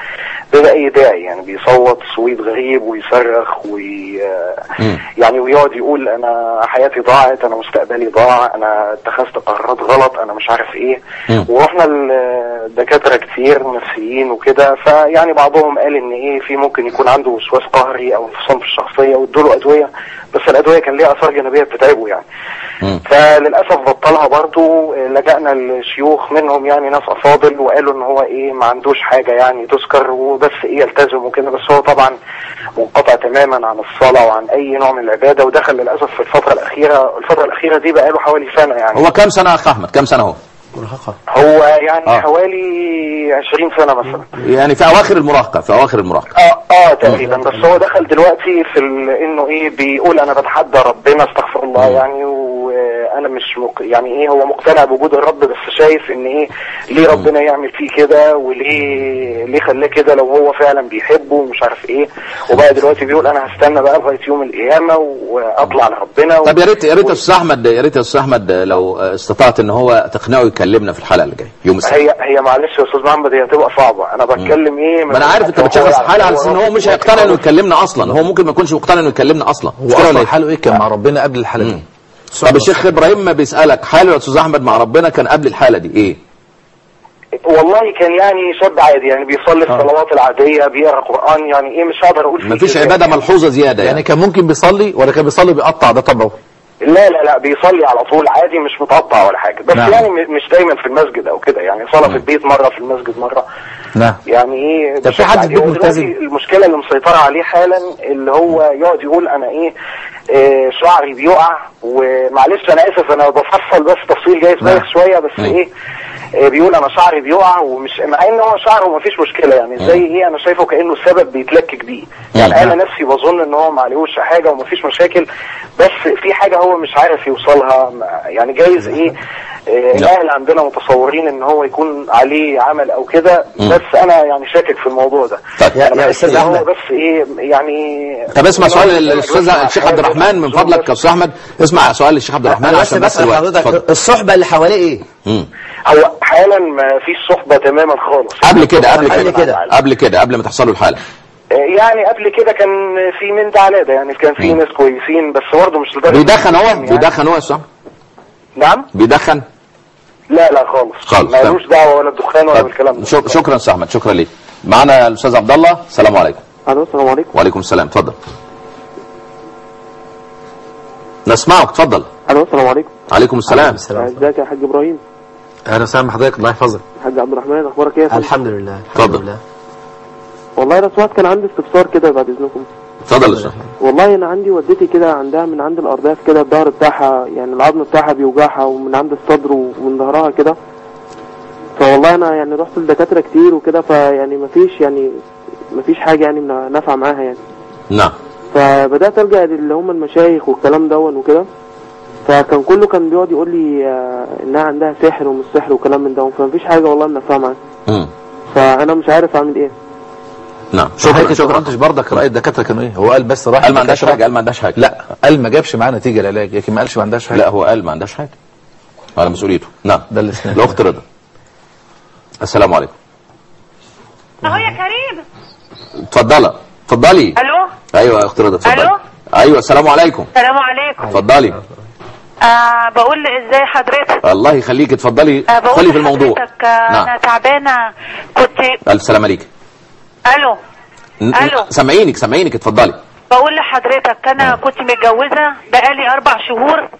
بلا اي داعي يعني بيصوت صويت غريب ويصرخ وي مم. يعني ويقعد يقول انا حياتي ضاعت انا مستقبلي ضاع انا اتخذت قرارات غلط انا مش عارف ايه مم. ورحنا لدكاتره كتير نفسيين وكده فيعني بعضهم قال ان ايه في ممكن يكون عنده وسواس قهري او انفصام في الشخصيه وادوله ادويه بس الادويه كان ليها اثار جانبيه بتتعبه يعني مم. فللاسف بطلها برضو لجأنا لشيوخ منهم يعني ناس افاضل وقالوا ان هو ايه ما عندوش حاجه يعني تذكر وبس ايه يلتزم وكده بس هو طبعا منقطع تماما عن الصلاه وعن اي نوع من العباده ودخل للاسف في الفتره الاخيره الفتره الاخيره دي بقى له حوالي سنه يعني هو كام سنه يا اخ احمد كام سنه هو مراهقة هو يعني آه. حوالي 20 سنه مثلا يعني في اواخر المراهقه في اواخر المراهقه اه اه تقريبا بس هو دخل دلوقتي في ال- انه ايه بيقول انا بتحدى ربنا استغفر الله يعني وانا مش مق... يعني ايه هو مقتنع بوجود الرب بس شايف ان ايه ليه ربنا يعمل فيه كده وليه ليه خلاه كده لو هو فعلا بيحبه ومش عارف ايه وبقى دلوقتي بيقول انا هستنى بقى لغايه يوم القيامه واطلع لربنا طب يا ريت يا ريت يا استاذ احمد يا ريت يا استاذ احمد لو استطعت ان هو تقنعه يكلمنا في الحلقه اللي جايه يوم السبت هي هي معلش يا استاذ محمد هي هتبقى صعبه انا بتكلم ايه ما انا عارف انت بتشغل حاله على اساس ان هو مش هيقتنع انه يكلمنا اصلا هو ممكن ما يكونش مقتنع انه يكلمنا اصلا هو مش كده ولا اصلا إيه؟ حاله ايه كان مع ربنا قبل الحاله دي طب الشيخ ابراهيم ما بيسالك حاله يا استاذ احمد مع ربنا كان قبل الحاله دي ايه والله كان يعني شاب عادي يعني بيصلي الصلوات العاديه بيقرا قران يعني ايه مش هقدر اقول فيه ما فيش كده. عباده ملحوظه زياده يعني يعني كان ممكن بيصلي ولا كان بيصلي بيقطع ده طبعه لا لا لا بيصلي على طول عادي مش متقطع ولا حاجه بس نعم. يعني م- مش دايما في المسجد او كده يعني صلاه في البيت مره في المسجد مره نعم يعني ايه طب في بشكل حد عادي. في البيت هو دلوقتي ملتزم؟ المشكله اللي مسيطره عليه حالا اللي هو يقعد يقول انا ايه آه، شعري بيقع ومعلش انا اسف انا بفصل بس تفصيل جاي نعم. صغير شويه بس نعم. ايه آه، بيقول انا شعري بيقع ومش مع ان هو شعره ما فيش مشكله يعني زي ايه انا شايفه كانه السبب بيتلكك بيه يعني انا نفسي بظن ان هو ما عليهوش حاجه وما فيش مشاكل بس في حاجه هو مش عارف يوصلها ما- يعني جايز ايه آه، الاهل عندنا متصورين ان هو يكون عليه عمل او كده بس انا يعني شاكك في الموضوع ده طيب. يا- أنا يا بحس أستاذ إن هو أحمد. بس ايه يعني طب اسمع إن هو سؤال بيسمع الاستاذ الشيخ عبد حاجات الرحمن من بس- فضلك يا استاذ احمد اسمع سؤال للشيخ عبد الرحمن انا بس عشان بس بسأل الوقت اتفضل. حضرتك الصحبة اللي حواليه ايه مم. هو حالا ما فيش صحبة تماما خالص قبل كده قبل قبل كده كده. قبل كده قبل ما تحصل له الحاله يعني قبل كده كان في من ده على ده يعني كان في ناس كويسين بس برضه مش لدرجة بيدخن هو يعني. بيدخن هو يا استاذ أحمد؟ نعم بيدخن لا لا خالص خالص، مالوش دعوة ولا بدخان ولا طب بالكلام ده شك- شكرا استاذ احمد شكرا ليك معانا الاستاذ عبد الله السلام عليكم الو السلام عليكم وعليكم السلام اتفضل نسمعك اتفضل الو السلام عليكم عليكم السلام ازيك يا حاج ابراهيم اهلا وسهلا بحضرتك الله يحفظك حاج عبد الرحمن اخبارك ايه يا فندم؟ الحمد لله الحمد اتفضل. لله والله يا رسوات كان عندي استفسار كده بعد اذنكم اتفضل يا استاذ والله انا عندي والدتي كده عندها من عند الارداف كده الظهر بتاعها يعني العظم بتاعها بيوجعها ومن عند الصدر ومن ظهرها كده فوالله انا يعني رحت لدكاتره كتير وكده فيعني مفيش يعني مفيش حاجه يعني من- نافعه معاها يعني نعم فبدات الجا اللي هم المشايخ والكلام دون وكده فكان كله كان بيقعد يقول لي آه، انها عندها سحر ومش سحر وكلام من ده فمفيش حاجه والله منفعه معاها مم. فانا مش عارف اعمل ايه نعم شكرا شكرا انت ما شكرا قلتش برضك راي الدكاتره كانوا ايه هو قال بس راح قال ما عندهاش الدكاترة. حاجه قال ما عندهاش حاجه لا قال ما جابش معاه نتيجه العلاج لكن ما قالش ما عندهاش حاجه لا هو قال ما عندهاش حاجه على مسؤوليته نعم ده اللي سمعته. الاخت رضا السلام عليكم اهو يا كريم اتفضلي اتفضلي الو ايوه يا اخت رضا اتفضلي ألو؟ ايوه السلام عليكم السلام عليكم اتفضلي آه بقول ازاي حضرتك الله يخليك اتفضلي آه ادخلي بقول في الموضوع لحضرتك آه نعم انا تعبانه كنت الف سلامه عليك الو ن- ألو. سامعينك سامعينك اتفضلي بقول لحضرتك انا كنت متجوزه بقالي اربع شهور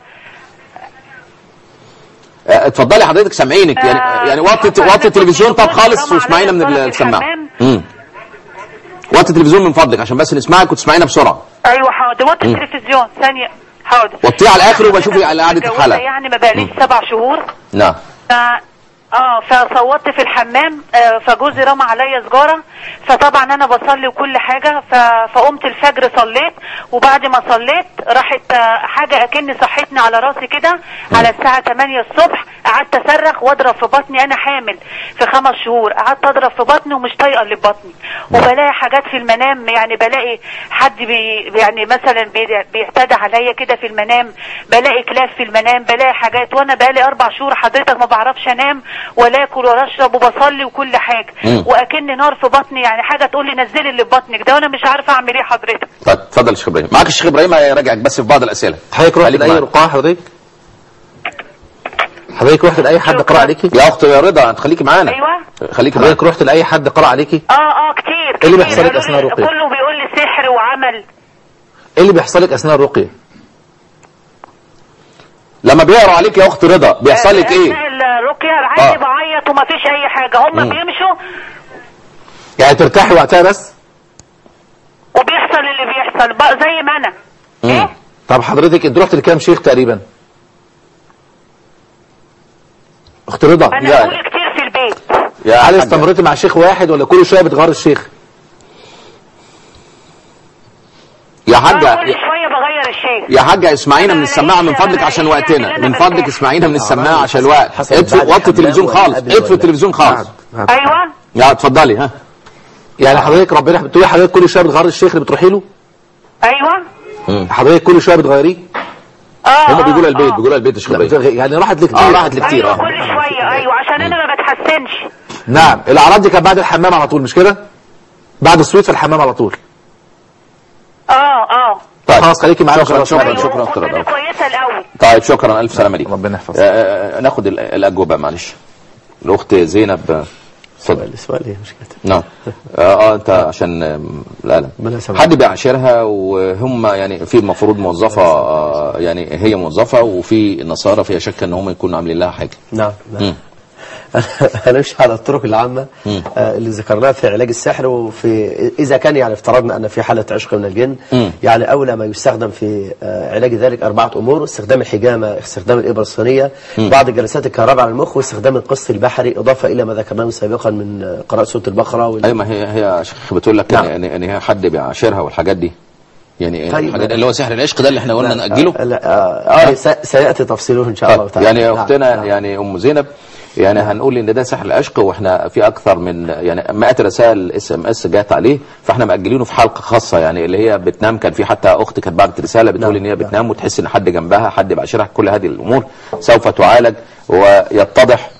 اه، اتفضلي حضرتك سامعينك يعني آه، يعني وطي طبعاً وطي التلفزيون طب كنت خالص حرام واسمعينا من عليا الصلاة في السماعه الحمام. امم وطي التلفزيون من فضلك عشان بس نسمعك وتسمعينا بسرعه ايوه حاضر وطي التلفزيون ثانيه حاضر وطيه على الآخر وبشوفي على قعدة متجوزة الحلقة. يعني ما بقاليش سبع شهور نعم ف... اه فصوتت في الحمام آه فجوزي رمى عليا سجاره فطبعا انا بصلي وكل حاجه ف... فقمت الفجر صليت وبعد ما صليت راحت آه، حاجه اكني صحتني على راسي كده على الساعه 8 الصبح قعدت اصرخ واضرب في بطني انا حامل في خمس شهور قعدت اضرب في بطني ومش طايقه اللي في بطني وبلاقي حاجات في المنام يعني بلاقي حد بي يعني مثلا بي- بيعتدى عليا كده في المنام بلاقي كلاب في المنام بلاقي حاجات وانا بقالي اربع شهور حضرتك ما بعرفش انام ولا اكل ولا اشرب وبصلي وكل حاجه مم. واكن نار في بطني يعني حاجه تقول لي نزلي اللي في بطنك ده وانا مش عارفه اعمل ايه حضرتك طيب اتفضل يا شيخ ابراهيم معاك الشيخ ابراهيم هيراجعك بس في بعض الاسئله حضرتك رحت خليك لاي معانا. رقاعه حضرتك حضرتك رحت لاي حد قرأ عليكي يا اخت يا رضا انت خليكي معانا ايوه خليكي معانا حضرتك رحت لاي حد قرأ عليكي اه اه كتير إيه اللي كتير. بيحصل لك قالوا أثناء لي- الرقية؟ كله بيقول لي سحر وعمل ايه اللي بيحصل لك اثناء الرقيه لما بيقروا عليك يا اخت رضا بيحصل لك ايه اثناء الرقيه عادي آه. بعيط ومفيش اي حاجه هم مم. بيمشوا يعني ترتاحي وقتها بس وبيحصل اللي بيحصل بقى زي ما انا مم. طب حضرتك انت رحت لكام شيخ تقريبا اخت رضا انا يا- بقول كتير في البيت يا هل حاجة. استمريتي مع شيخ واحد ولا كل شويه بتغير الشيخ يا آه، حاجه كل شويه بغير الشيء يا حاجه اسمعينا من أنا السماعه من لقيت- فضلك أنا عشان لقيت وقتنا يعني من أنا فضلك بتكلم. اسمعينا من السماعه عشان الوقت حسب اطفي بعد وطي الحمام التلفزيون ولا خالص قبل اطفي ولا- التلفزيون خالص ايوه يا اتفضلي ها يعني حضرتك ربنا بتقولي حضرتك كل شويه بتغير الشيخ اللي بتروحي له ايوه حضرتك كل شويه بتغيريه اه هم آه، بيقولوا البيت آه. بيقولوا البيت يا شيخ لا، ابراهيم بتغ- يعني راحت لكتير اه راحت لكتير ايوه اه كل شويه ايوه عشان انا ما بتحسنش نعم الاعراض دي كانت بعد الحمام على طول مش كده بعد الصويت في الحمام على طول اه اه طيب خلاص خليكي معانا شكرا خلاص. شكرا أيوة، شكرا اخت وكنت رضا انا كويسه الاول طيب شكرا الف سلامه ليك ربنا يحفظك. آه، آه، ناخد ال- الاجوبه معلش الاخت زينب آه، اتفضل السؤال ايه مشكلته نعم اه, آه انت عشان آم، الالم ربنا يسامحك. حد بيعاشرها وهم يعني في المفروض موظفه آه يعني هي موظفه وفي النصارى فيها شك ان هم يكونوا عاملين لها حاجه نعم نعم مم. هنمشي على الطرق العامة مم. آه، اللي ذكرناها في علاج السحر وفي إذا كان يعني افترضنا أن في حالة عشق من الجن مم. يعني أولى ما يستخدم في آه، علاج ذلك أربعة أمور استخدام الحجامة استخدام الإبرة الصينية بعض جلسات الكهرباء على المخ واستخدام القسط البحري إضافة إلى ما ذكرناه سابقا من آه، قراءة سورة البقرة وال... ايوه ما هي هي يا شيخ بتقول لك نعم. ان ان هي حد بيعاشرها والحاجات دي يعني طيب. الحاجات اللي هو سحر العشق ده اللي احنا قلنا ناجله آه, لا، آه, آه سي- سيأتي تفصيله إن شاء الله طيب تعالى يعني نعم، اختنا نعم. يعني ام زينب يعني هنقول ان ده سحر العشق واحنا في اكثر من يعني مئات رسائل اس ام اس جات عليه فاحنا مأجلينه في حلقه خاصه يعني اللي هي بتنام كان في حتى اخت كانت بعتت رساله بتقول نعم، ان هي نعم. بتنام وتحس ان حد جنبها حد بيعاشرها كل هذه الامور سوف تعالج ويتضح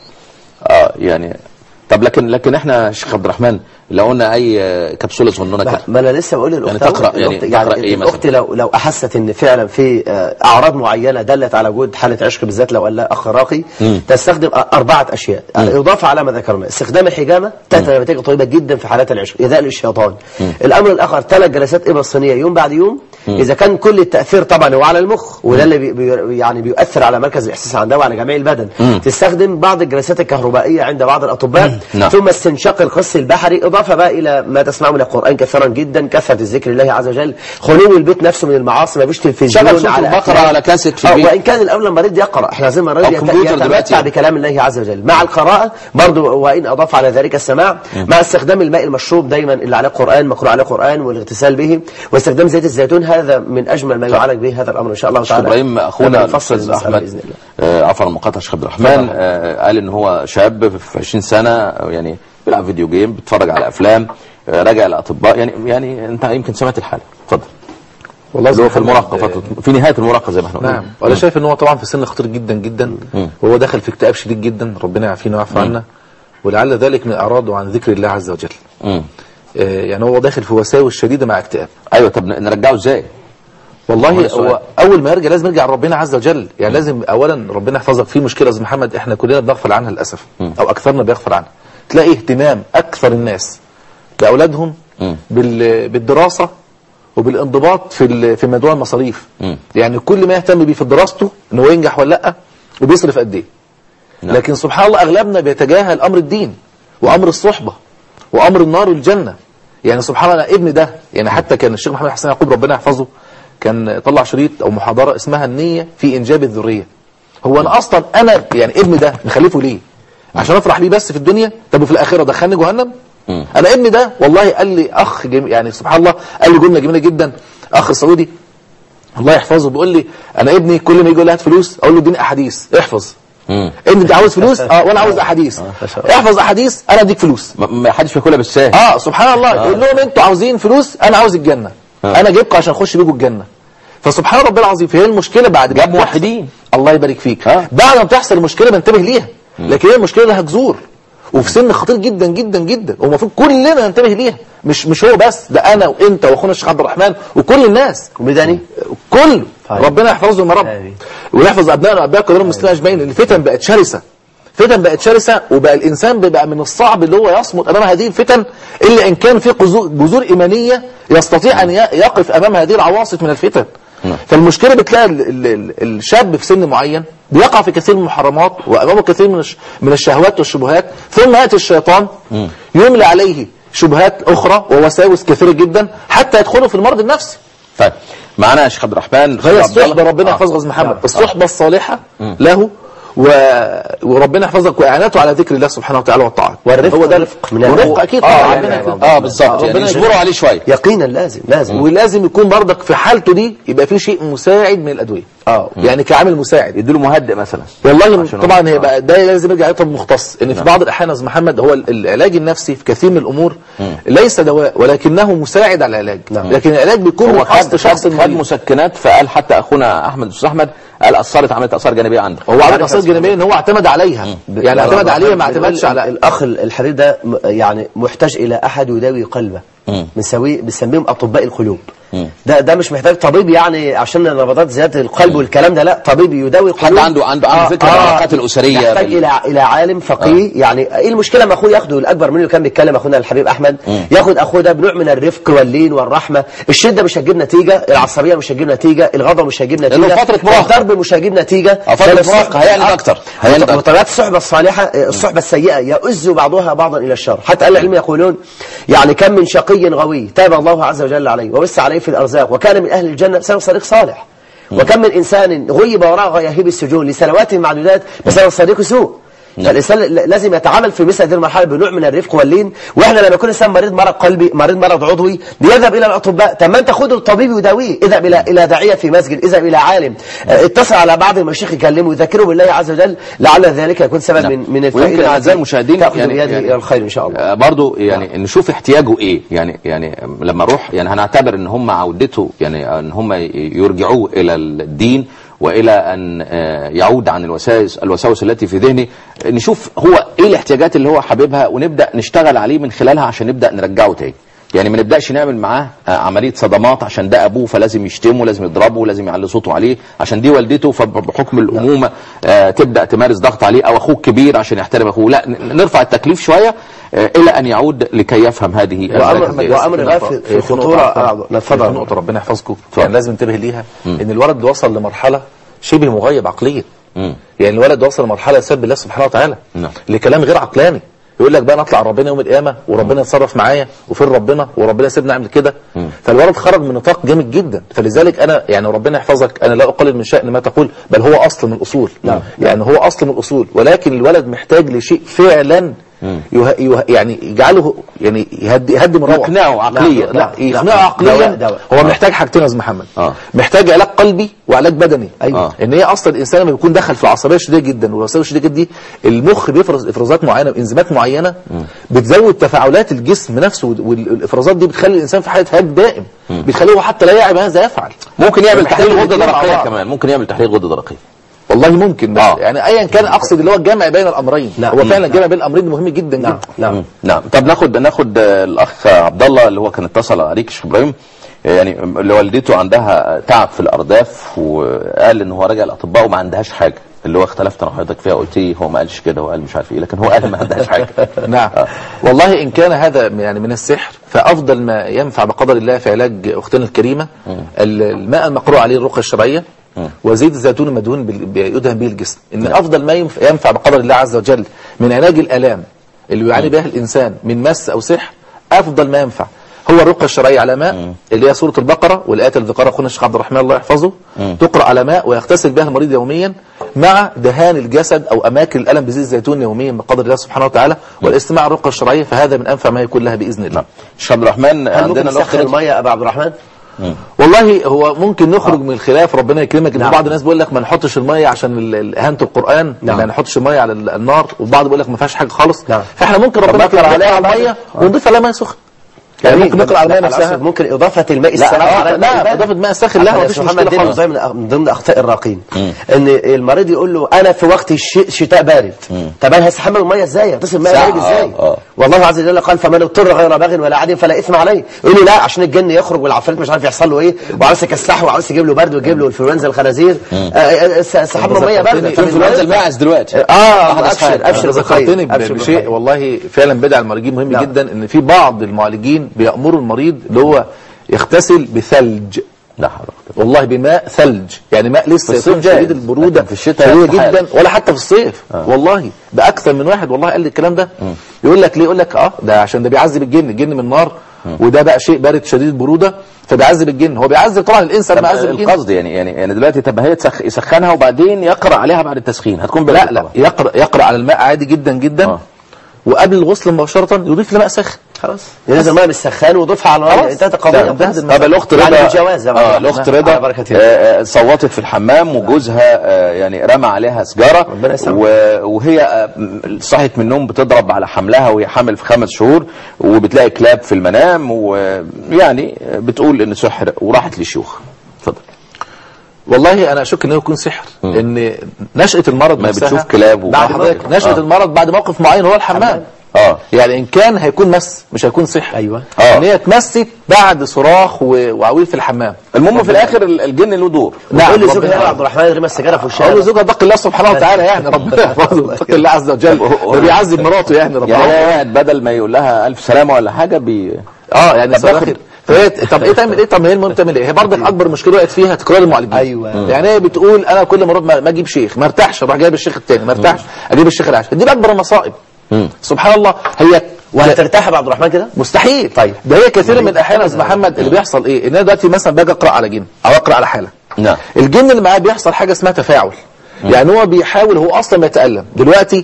اه يعني طب لكن لكن احنا يا شيخ عبد الرحمن لو قلنا اي آه، كبسوله صغنونه كده ما- ما انا لسه بقول للاخت يعني تقرأ- أهو، يعني الأخت- تقرأ إيه مثلا؟ الاخت لو لو احست ان فعلا في آه، اعراض معينه دلت على وجود حاله عشق بالذات لو قال لها اخ راقي مم. تستخدم أ- اربعه اشياء اضافه على ما ذكرنا استخدام الحجامه تاتي نتائج طيبه جدا في حالات العشق ايذاء للشيطان الامر الاخر ثلاث جلسات ابره صينيه يوم بعد يوم اذا كان كل التاثير طبعا هو على المخ وده اللي بي بي يعني بيؤثر على مركز الاحساس عندها وعلى جميع البدن مم. تستخدم بعض الجلسات الكهربائيه عند بعض الاطباء نعم. ثم استنشاق القص البحري إضافة بقى إلى ما تسمعه من القرآن كثيرا جدا كثرة الذكر لله عز وجل خلو البيت نفسه من المعاصي ما فيش تلفزيون شغل صوت البقرة أفلام. على كاسيت في آه، البيت. وإن كان الأول لما المريض يقرأ احنا عايزين المريض أو يت- كمبيوتر دلوقتي يتمتع يعني. بكلام الله عز وجل مع القراءة برضو وإن أضاف على ذلك السماع مع استخدام الماء المشروب دايما اللي عليه قرآن مقروء عليه قرآن والاغتسال به واستخدام زيت الزيتون هذا من أجمل ما يعالج به هذا الأمر إن شاء الله شيخ تعالى ابراهيم اخونا لما نفصل الاستاذ المسألة احمد بإذن الله آه، عفوا المقاطعه شيخ عبد الرحمن آه، قال ان هو شاب في 20 سنه آه، يعني بيلعب فيديو جيم بيتفرج على افلام آه، راجع لاطباء يعني يعني انت يمكن سمعت الحاله اتفضل والله اللي هو في محمد، المراهقه فتره في نهايه المراهقه زي ما احنا قلنا نعم وانا شايف ان هو طبعا في سن خطير جدا جدا وهو داخل في اكتئاب شديد جدا ربنا يعافينا ويعفو عنا ولعل ذلك من اعراضه عن ذكر الله عز وجل مم. آه، يعني هو داخل في وساوس شديده مع اكتئاب ايوه طب نرجعه ازاي؟ هو والله السؤال. هو اول ما يرجع لازم يرجع لربنا عز وجل يعني لازم اولا ربنا يحفظك في مشكله يا استاذ محمد احنا كلنا بنغفل عنها للاسف او اكثرنا بيغفل عنها تلاقي اهتمام اكثر الناس باولادهم مم. بال- بالدراسه وبالانضباط في ال- في موضوع المصاريف مم. يعني كل ما يهتم بيه في دراسته ان هو ينجح ولا لا وبيصرف قد ايه نعم. لكن سبحان الله اغلبنا بيتجاهل امر الدين وامر الصحبه وامر النار والجنه يعني سبحان الله ابني ده يعني حتى كان الشيخ محمد حسين يعقوب ربنا يحفظه كان طلع شريط او محاضره اسمها النيه في انجاب الذريه هو انا اصلا انا يعني ابني ده مخلفه ليه عشان افرح بيه بس في الدنيا طب وفي الاخره دخلني جهنم مم. انا ابني ده والله قال لي اخ جميل يعني سبحان الله قال لي جمله جميله جدا اخ سعودي الله يحفظه بيقول لي انا ابني كل ما يجي يقول لي هات فلوس اقول له اديني احاديث احفظ مم. انت عاوز فلوس اه وانا عاوز احاديث ما شاء الله. احفظ احاديث انا اديك فلوس ما- ما حدش بياكلها بالساهل اه سبحان الله يقول لهم انتوا عاوزين فلوس انا عاوز الجنه آه. انا جايبكم عشان اخش بيكم الجنه فسبحان ربنا العظيم فهي المشكله بعد جاب ما موحدين. الله يبارك فيك آه. بعد ما بتحصل المشكله بنتبه ليها لكن هي المشكله لها جذور وفي سن خطير جدا جدا جدا والمفروض كلنا ننتبه ليها مش مش هو بس ده انا وانت واخونا الشيخ عبد الرحمن وكل الناس وميداني كله طيب. ربنا يحفظهم يا رب آمين. ويحفظ ابنائنا وابناء كلهم المسلمين اجمعين لان الفتن بقت شرسه فتن بقت شرسه وبقى الانسان بيبقى من الصعب اللي هو يصمد امام هذه الفتن الا ان كان في جذور جذور ايمانيه يستطيع ان ي- يقف امام هذه العواصف من الفتن فالمشكله بتلاقي ال- ال- ال- الشاب في سن معين بيقع في كثير من المحرمات وامامه كثير من الش- من الشهوات والشبهات ثم ياتي الشيطان يملى عليه شبهات اخرى ووساوس كثيره جدا حتى يدخله في المرض النفسي طيب معانا يا شيخ عبد الرحمن فهي عبد الله. الصحبة ربنا آه. يحفظك يا محمد نعم. الصحبة الصالحة له و... وربنا يحفظك واعانته على ذكر الله سبحانه وتعالى والطاعات والرفق هو ده والرفق من والرفق الله. اكيد اه طبعا يعني ربنا يكرمك. اه بالظبط يعني ربنا يصبروا يكرمك. عليه شويه يقينا لازم لازم ولازم يكون برضك في حالته دي يبقى في شيء مساعد من الادويه اه يعني كعامل مساعد يديله مهدئ مثلا والله عشان طبعا هو- هي بقى ده لازم يرجع لطب مختص ان في بعض الاحيان يا استاذ محمد هو ال- العلاج النفسي في كثير من الامور ليس دواء ولكنه مساعد على العلاج لكن العلاج بيكون من هو خد اصل شخص خد, خد المريض مسكنات فقال حتى اخونا احمد استاذ احمد قال اثرت عملت اثار جانبيه عنده هو عمل اثار جانبيه ان هو اعتمد عليها يعني اعتمد عليها ما اعتمدش بنقول على الاخ الحرير ده م- يعني محتاج الى احد يداوي قلبه بنسويه بنسميهم اطباء القلوب ده ده مش محتاج طبيب يعني عشان نبضات زياده القلب والكلام ده لا طبيب يداوي حد قلوب عنده عنده عنده فكره عن العلاقات الاسريه يحتاج بال- الى الى عالم فقيه يعني ايه المشكله ما اخوه ياخده الاكبر منه اللي كان بيتكلم اخونا الحبيب احمد ياخد اخوه ده بنوع من الرفق واللين والرحمه الشده مش هتجيب نتيجه العصبيه مش هتجيب نتيجه الغضب مش هيجيب نتيجه لأنه فترة مراهقة. الضرب مش هيجيب نتيجه آه، فترة فالص- مراهقة هيعند آه، أكتر. هيعند أكتر. وطبيعه الصحبه الصالحه آه، الصحبه السيئه يؤز بعضها بعضا الى الشر حتى اهل العلم يقولون يعني كم من شقي غوي تاب الله عز وجل عليه ووسع عليه في الارزاق وكان من اهل الجنه بسبب صديق صالح وكم من انسان غيب وراء غياهب السجون لسنوات معدودات بسبب صديق سوء فالانسان ل- لازم يتعامل في مثل هذه المرحله بنوع من الرفق واللين واحنا لما يكون الانسان مريض مرض قلبي مريض مرض عضوي بيذهب الى الاطباء طب ما انت خد الطبيب يداويه اذهب الى الى داعيه في مسجد اذهب الى عالم آه، اتصل على بعض المشايخ يكلمه يذكره بالله عز وجل لعل ذلك يكون سبب نعم. من من ويمكن الفائده اعزائي التي المشاهدين تاخذ يعني, بيده يعني الى الخير ان شاء الله آه، برضو يعني نشوف احتياجه ايه يعني يعني لما اروح يعني هنعتبر ان هم عودته يعني ان هم يرجعوه الى الدين والى ان آه، يعود عن الوساوس الوساوس التي في ذهنه نشوف هو ايه الاحتياجات اللي هو حاببها ونبدا نشتغل عليه من خلالها عشان نبدا نرجعه تاني يعني ما نبداش نعمل معاه آه، عمليه صدمات عشان ده ابوه فلازم يشتمه لازم يضربه لازم يعلي صوته عليه عشان دي والدته فبحكم الامومه آه، تبدا تمارس ضغط عليه او اخوه كبير عشان يحترم اخوه لا ن- نرفع التكليف شويه آه، الى ان يعود لكي يفهم هذه وامر الحاجات. وامر غاية في في الخطوره آه، في اتفضل نقطة ربنا يحفظكم يعني لازم ننتبه ليها ان الولد وصل لمرحلة شبه مغيب عقليا مم. يعني الولد وصل لمرحلة يسب الله سبحانه وتعالى نعم. لكلام غير عقلاني يقول لك بقى نطلع ربنا يوم القيامة وربنا يتصرف معايا وفين ربنا وربنا سيبنا نعمل كده فالولد خرج من نطاق جامد جدا فلذلك انا يعني ربنا يحفظك انا لا اقلل من شأن ما تقول بل هو اصل من الاصول نعم. يعني هو اصل من الاصول ولكن الولد محتاج لشيء فعلا يه... يه... يعني يجعله يعني يهدي يهدي من روعه يقنعه عقليا. لا نعم. يقنعه نعم. عقليا دواء- دواء. هو محتاج حاجتين يا استاذ محمد آه. محتاج علاج قلبي وعلاج بدني أيوة. آه. ان هي اصلا الانسان لما بيكون دخل في العصبيه الشديده جدا والعصبيه الشديده دي المخ بيفرز افرازات معينه وانزيمات معينه بتزود تفاعلات الجسم نفسه والافرازات دي بتخلي الانسان في حاله هاج دائم بتخليه هو حتى لا يعي ماذا يفعل ممكن يعمل محتاج تحليل غده الاتنين مع درقيه بعض. كمان ممكن يعمل تحليل غده درقيه والله ممكن بس آه. يعني ايا كان اقصد اللي هو الجمع بين الامرين نعم. هو فعلا الجمع بين الامرين مهم جدا نعم جدا نعم نعم طب ناخد ناخد آه، الاخ عبد الله اللي هو كان اتصل عليك شيخ ابراهيم آه، يعني اللي والدته عندها تعب في الارداف وقال ان هو راجع الاطباء وما عندهاش حاجه اللي هو اختلفت انا وحضرتك فيها قلت لي هو ما قالش كده هو قال مش عارف ايه لكن هو قال ما عندهاش حاجه نعم والله إن كان هذا يعني من السحر فأفضل ما ينفع بقدر الله في علاج أختنا الكريمة ال- الماء المقروء عليه الرقية الشرعية وزيت الزيتون المدهون بال- بيدهن به الجسم إن أفضل ما ينفع, ينفع بقدر الله عز وجل من علاج الآلام اللي يعاني بها الإنسان من مس أو سحر أفضل ما ينفع هو الرقية الشرعية على ماء اللي هي سورة البقرة والآيات اللي ذكرها أخونا الشيخ عبد الرحمن الله يحفظه تقرأ على ماء ويغتسل بها المريض يوميا مع دهان الجسد أو أماكن الألم بزيت الزيتون يوميا بقدر الله سبحانه وتعالى والاستماع على الرقية الشرعية فهذا من أنفع ما يكون لها بإذن الله شيخ عبد الرحمن هل ممكن عندنا الاخت نسخن الميه يا ابو عبد الرحمن والله هو ممكن نخرج من الخلاف ربنا يكرمك ان نعم. بعض الناس بيقول لك ما نحطش الميه عشان ال- ال- اهانه القران نعم. ما نحطش الميه على ال- النار وبعض بيقول لك ما فيهاش حاجه خالص نعم. فاحنا ممكن طب ربنا نكر يكرمنا عليها على الميه ونضيف عليها ميه سخنه يعني جميل. ممكن نقرا على الماء لا، نفسها أقصد ممكن اضافه الماء لا الساخن على لا, الماء لا البارد. اضافه ماء ساخن لا أحمد مفيش محمد مشكله دي خالص زي من من ضمن اخطاء الراقين ان المريض يقول له انا في وقت الش- الشتاء بارد طب انا هستحمل الميه ازاي هتصل الماء ساعة، بارد ازاي آه، آه. والله عز وجل قال فمن اضطر غير باغ ولا عاد فلا اثم عليه يقول لي لا عشان الجن يخرج والعفاريت مش عارف يحصل له ايه وعاوز يكسحه وعاوز يجيب له برد ويجيب له انفلونزا الخنازير آه، آه، س- سحب له ميه بارده في انفلونزا الماعز دلوقتي اه أحد ابشر أصحابي. ابشر ذكرتني بخير، أبشر بشيء بخير. والله فعلا بدع المعالجين مهم نعم. جدا ان في بعض المعالجين بيامروا المريض اللي هو يغتسل بثلج لا حول ولا قوة. والله بماء ثلج يعني ماء لسه في الصيف يكون جاي. شديد البروده لكن في الشتاء شديده استحالة. جدا ولا حتى في الصيف والله ده اكثر من واحد والله قال لي الكلام ده يقول لك ليه يقول لك اه ده عشان ده بيعذب الجن الجن من النار وده بقى شيء بارد شديد البروده فبيعذب الجن هو بيعذب طبعا الانس لما طب بيعذب الجن القصد يعني يعني يعني دلوقتي طب هي تسخ- يسخنها وبعدين يقرا عليها بعد التسخين هتكون لا بارده لا طبعا. يقرا يقرا على الماء عادي جدا جدا آه. وقبل الغسل مباشره يضيف لماء سخن خلاص ينزل ميه بالسخان ويضيفها على النار خلاص. انتهت القضيه ده- ده- طب الاخت رضا يعني بالجواز يا اه معلم. الاخت على رضا بركة الله. آه، آه، صوتت في الحمام وجوزها آه، يعني رمى عليها سجاره ربنا يسامحك. و- وهي آه، م- صحت من النوم بتضرب على حملها وهي حامل في خمس شهور وبتلاقي كلاب في المنام ويعني بتقول ان سحر وراحت للشيوخ اتفضل والله انا اشك انه يكون سحر ان نشاه المرض ما نفسها بتشوف كلاب و- بعد حضرتك آه. نشاه آه. المرض بعد موقف معين هو الحمام اه يعني ان كان هيكون مس مش هيكون سحر أيوة. آه. ان هي اتمست بعد صراخ و- وعويل في الحمام المهم في الاخر ال- الجن له دور نعم قول لي ربنا زوجها يا يعلم. عبد الرحمن رمى السجاره في وشها اقول له زوجها اتق الله سبحانه وتعالى يعني ربنا يحفظه اتق الله عز وجل ده بيعذب مراته يعني يعني ربنا هو قاعد بدل ما يقول لها الف سلامه ولا حاجه بي اه يعني طب صراحة باخد- فهي طب ايه تعمل ايه طب ما هي المهم تعمل ايه هي برضك اكبر مشكله وقعت فيها تكرار المعالجين أيوة. يعني هي بتقول انا كل ما اروح ما ما اجيب شيخ ما ارتاحش اروح جايب الشيخ الثاني ما ارتاحش اجيب الشيخ العاشر دي اكبر المصائب سبحان الله هي وهترتاح يا عبد الرحمن كده مستحيل طيب. ده هي كثير من الاحيان يا استاذ محمد اللي بيحصل ايه ان انا دلوقتي مثلا باجي اقرا على جن او اقرا على حاله نعم. الجن اللي معاه بيحصل حاجه اسمها تفاعل يعني هو بيحاول هو اصلا بيتالم دلوقتي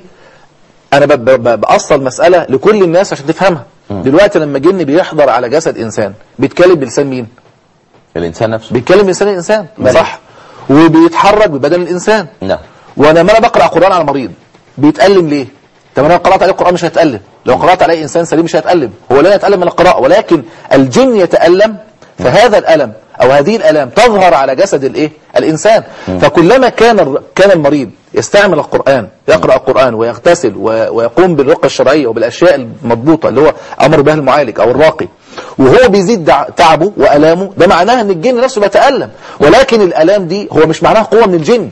انا ب- ب- ب- باصل مساله لكل الناس عشان تفهمها دلوقتي لما جن بيحضر على جسد انسان بيتكلم بلسان مين الانسان نفسه بيتكلم بلسان الانسان صح وبيتحرك ببدن الانسان نعم وانا لما انا بقرا قران على مريض بيتالم ليه طب انا لو قرات عليه قران مش هيتالم لو قرات عليه انسان سليم مش هيتالم هو لا يتالم من القراءه ولكن الجن يتالم فهذا الالم او هذه الالام تظهر على جسد الايه الانسان فكلما كان الر- كان المريض يستعمل القران يقرا القران ويغتسل و- ويقوم بالرقى الشرعيه وبالاشياء المضبوطه اللي هو امر بها المعالج او الراقي وهو بيزيد دع- تعبه والامه ده معناه ان الجن نفسه بيتالم ولكن الالام دي هو مش معناها قوه من الجن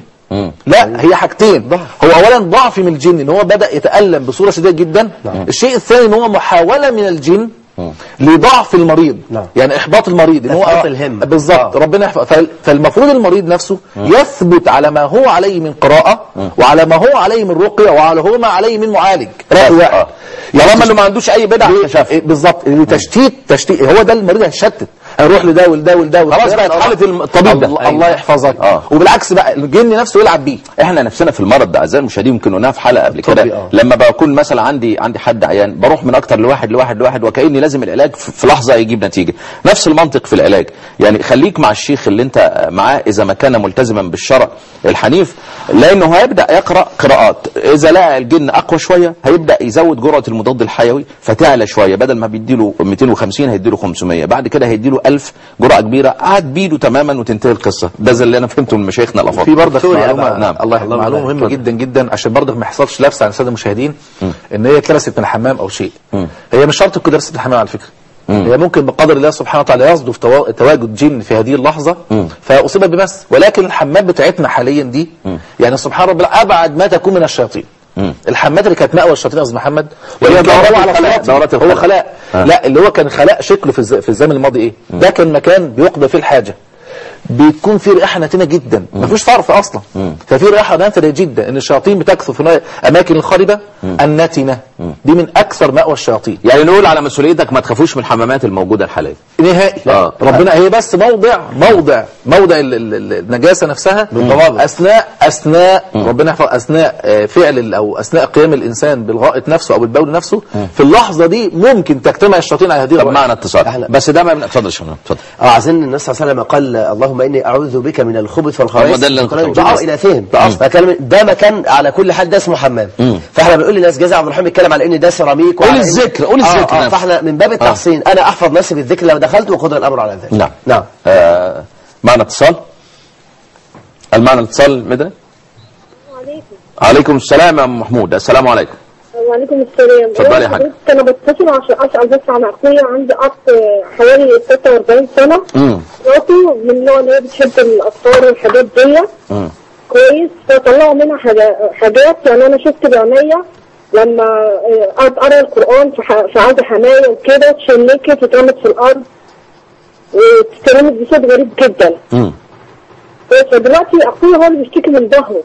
لا هي حاجتين هو اولا ضعف من الجن ان هو بدا يتالم بصوره شديده جدا الشيء الثاني ان هو محاوله من الجن لضعف المريض نعم. يعني احباط المريض ان هو إحباط الهمة. بالظبط آه. ربنا يحفظ فال- فالمفروض المريض نفسه يثبت على ما هو عليه من قراءه وعلى ما هو عليه من رقيه وعلى هو ما عليه من معالج رأي واحد طالما انه ما عندوش اي بدع ليه- اكتشاف إيه بالظبط لتشتيت تشتيت هو ده المريض هيشتت هيروح لده ولده ولده خلاص ولده. بقت حالة الم- الطبيب ده. الله, أيوة. الله يحفظك آه. وبالعكس بقى الجن نفسه يلعب بيه احنا نفسنا في المرض ده اعزائي المشاهدين يمكن قلناها في حلقه قبل طبي، كده آه. لما بكون مثلا عندي عندي حد عيان بروح من اكتر لواحد لواحد لواحد وكاني لازم العلاج في في لحظه يجيب نتيجه نفس المنطق في العلاج يعني خليك مع الشيخ اللي انت معاه اذا ما كان ملتزما بالشرع الحنيف لانه هيبدا يقرا قراءات اذا لقى الجن اقوى شويه هيبدا يزود جرعه المضاد الحيوي فتعلى شويه بدل ما بيديله 250 هيديله 500 بعد كده هيديله 1000 جرعه كبيره هتبيده تماما وتنتهي القصه ده زي اللي انا فهمته من مشايخنا الافاضل في برضك سوري يا معلومه أبا. نعم الله الله معلومه يبارك. مهمه جدا جدا عشان برضك ما يحصلش لبس عن الساده المشاهدين ان هي اتلبست من الحمام او شيء هي مش شرط تكون لبست من الحمام على فكره هي ممكن بقدر الله سبحانه وتعالى يصدف توا- تواجد جن في هذه اللحظه فاصيبت بمس ولكن الحمام بتاعتنا حاليا دي يعني سبحان ربنا ابعد ما تكون من الشياطين الحمات اللي كانت مأوى الشياطين يا استاذ محمد وهي وهي دورات دورات على الخلاء، الشياطين. دورات هو الخلاء. خلاء لا اللي هو كان خلاء شكله في الز- في الزمن الماضي ايه ده كان مكان بيقضى فيه الحاجه بتكون في ريحه نتنه جدا ما فيش صرف اصلا ففي ريحه نتنه جدا ان الشياطين بتكثر في الاماكن الخربه النتنه دي من اكثر مأوى الشياطين يعني نقول على مسؤوليتك ما تخافوش من الحمامات الموجوده الحاليا نهائي آه. ربنا هي بس موضع موضع موضع ال- ال- ال- النجاسه نفسها بالضوابط. اثناء اثناء ربنا يحفظ اثناء آه، فعل ال- او اثناء قيام الانسان بالغائط نفسه او بالبول نفسه في اللحظه دي ممكن تجتمع الشياطين على هذه طب الرائحة. معنا اتصال أهلا. بس ده ما اتفضل يا شباب اتفضل اه عايزين النبي صلى الله عليه وسلم قال الله اللهم اني اعوذ بك من الخبث والخبائث هو ده اللي وكلام كنت الدعاء بقوله. الى فهم ده أصل. فكلام ده مكان على كل حد ده اسمه حمام فاحنا بنقول للناس جزاء عبد الرحمن بيتكلم على ان ده سيراميك قول وعلى إن- الذكر، قول آه، الذكر آه نفسه. فاحنا من باب التحصين انا احفظ نفسي بالذكر لو دخلت وقدر الامر على ذلك نعم نعم آه معنا اتصال المعنى الاتصال مدى عليكم عليكم السلام يا أم محمود السلام عليكم وعليكم السلام اتفضلي يا حاج. حضرتك انا بتصل عشان اسال بس عن اخويا عندي اخ حوالي 46 سنه امم مراته من النوع اللي هي بتحب الاطفال والحاجات دي امم كويس فطلعوا منها حاجا- حاجات يعني انا شفت بعينيا لما آه، قعدت اقرا القران في ح- في عهد حمايه وكده اتشنكت واترمت في الارض واترمت بصوت غريب جدا امم فدلوقتي اخويا هو اللي بيشتكي من ظهره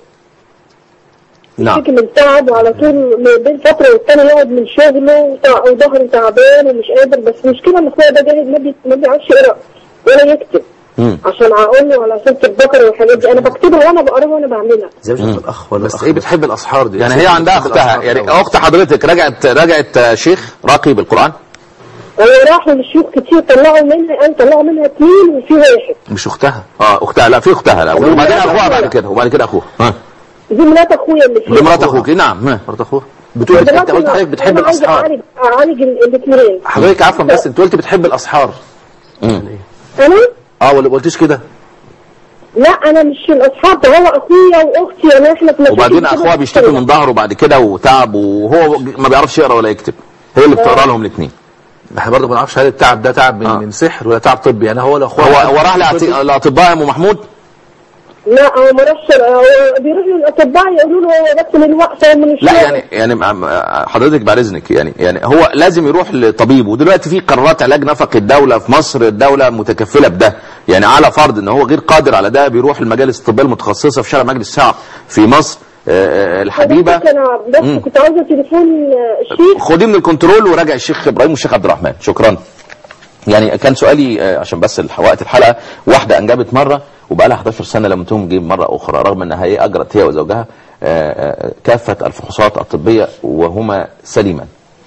نعم بيشتكي من تعب وعلى طول ما بين فتره والتانيه يقعد من شغله وتع- وظهره تعبان ومش قادر بس المشكله ان اخويا ده جاهز ما بي- ما بيعرفش يقرا ولا يكتب امم عشان اقول له على سوره البقره والحاجات دي انا بكتبها وانا بقراها وانا بعملها زوجة الاخ ولا بس الأخ ايه بتحب الاسحار دي يعني هي عندها اختها يعني اخت حضرتك رجعت رجعت آه، شيخ راقي بالقران هو راحوا لشيوخ كتير طلعوا منها قال طلعوا منها اثنين وفي واحد مش اختها اه اختها لا في اختها لا وبعدين اخوها بعد كده وبعد كده اخوها ها دي مرات اخويا اللي فيها دي مرات اخوك نعم ها مرات اخوها بتقول انت دلوقتي قلت أنا- حضرتك بتحب أنا عايزة الاسحار اعالج اعالج الاثنين حضرتك عفوا بس انت قلت بتحب الاسحار مم. انا اه ولا ما قلتيش كده لا انا مش الاصحاب ده هو اخويا واختي يعني احنا في مشاكل وبعدين كده اخوها بيشتكي من ظهره بعد كده وتعب وهو ما بيعرفش يقرا ولا يكتب هي اللي بتقرا لهم الاثنين احنا برضه ما نعرفش هل التعب ده تعب من, آه. من سحر ولا تعب طبي يعني هو لو هو هو راح لأعت- لاطباء يا ام محمود لا هو ما راحش هو بيروح للاطباء يقولوا له هو بس من الوقفه ومن الشغل لا يعني يعني مع- حضرتك بعد اذنك يعني يعني هو لازم يروح لطبيب ودلوقتي في قرارات علاج نفقه الدوله في مصر الدوله متكفله بده يعني على فرض ان هو غير قادر على ده بيروح المجالس الطبيه المتخصصه في شارع مجلس الشعب في مصر آه، آه، الحبيبه بس انا بس مم. كنت عاوزه تليفون آه، الشيخ خديه من الكنترول وراجع الشيخ ابراهيم والشيخ عبد الرحمن شكرا يعني كان سؤالي آه، عشان بس الح- وقت الحلقه واحده انجبت مره وبقى لها 11 سنه لم تنجب مره اخرى رغم انها هي اجرت هي وزوجها آه، آه، كافه الفحوصات الطبيه وهما سليما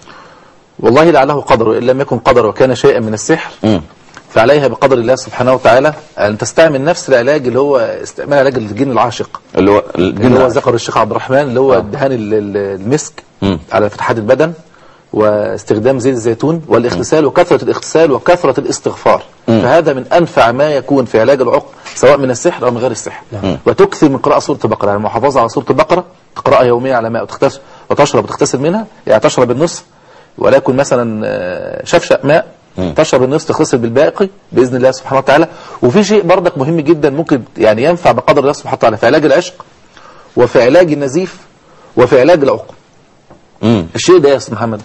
والله لعله قدر ان لم يكن قدر وكان شيئا من السحر مم. فعليها بقدر الله سبحانه وتعالى ان تستعمل نفس العلاج اللي هو استعمال علاج الجن العاشق اللي هو اللي هو ذكر الشيخ عبد الرحمن اللي هو آه. دهان ال- ال- المسك مم. على فتحات البدن واستخدام زيت الزيتون والاغتسال وكثرة الاغتسال وكثرة الاستغفار مم. فهذا من أنفع ما يكون في علاج العقم سواء من السحر أو من غير السحر وتكثر من قراءة سورة البقرة يعني المحافظة على سورة البقرة تقرأها يوميا على ماء وتغتسل وتشرب وتغتسل منها يعني تشرب النصف ولكن مثلا آه، شفشق ماء تشرب النصف تغتسل بالباقي باذن الله سبحانه وتعالى وفي شيء برضك مهم جدا ممكن يعني ينفع بقدر الله سبحانه وتعالى في علاج العشق وفي علاج النزيف وفي علاج العقم مم. الشيء ده يا استاذ محمد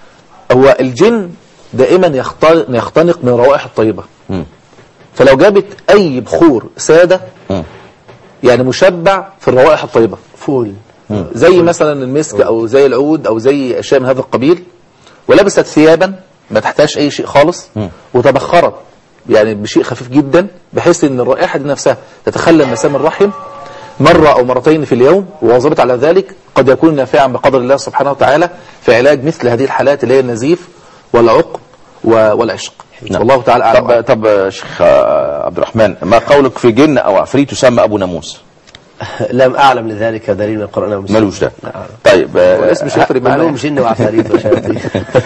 هو الجن دائما يخت- يختنق من الروائح الطيبه مم. فلو جابت اي بخور ساده مم. يعني مشبع في الروائح الطيبه فول زي مثلا المسك او زي العود او زي اشياء من هذا القبيل ولبست ثيابا ما تحتاجش اي شيء خالص وتبخرت يعني بشيء خفيف جدا بحيث ان الرائحه دي نفسها تتخلى مسام الرحم مره او مرتين في اليوم وواظبت على ذلك قد يكون نافعا بقدر الله سبحانه وتعالى في علاج مثل هذه الحالات اللي هي النزيف والعقم و- والعشق نعم. والله تعالى اعلم طب طب آه، شيخ آه، عبد الرحمن ما قولك في جن او عفريت يسمى ابو ناموس لم اعلم لذلك دليل من القران والسنه ملوش ده طيب آه، والاسم مش هيفرق معانا كلهم جن وعفاريت وشياطين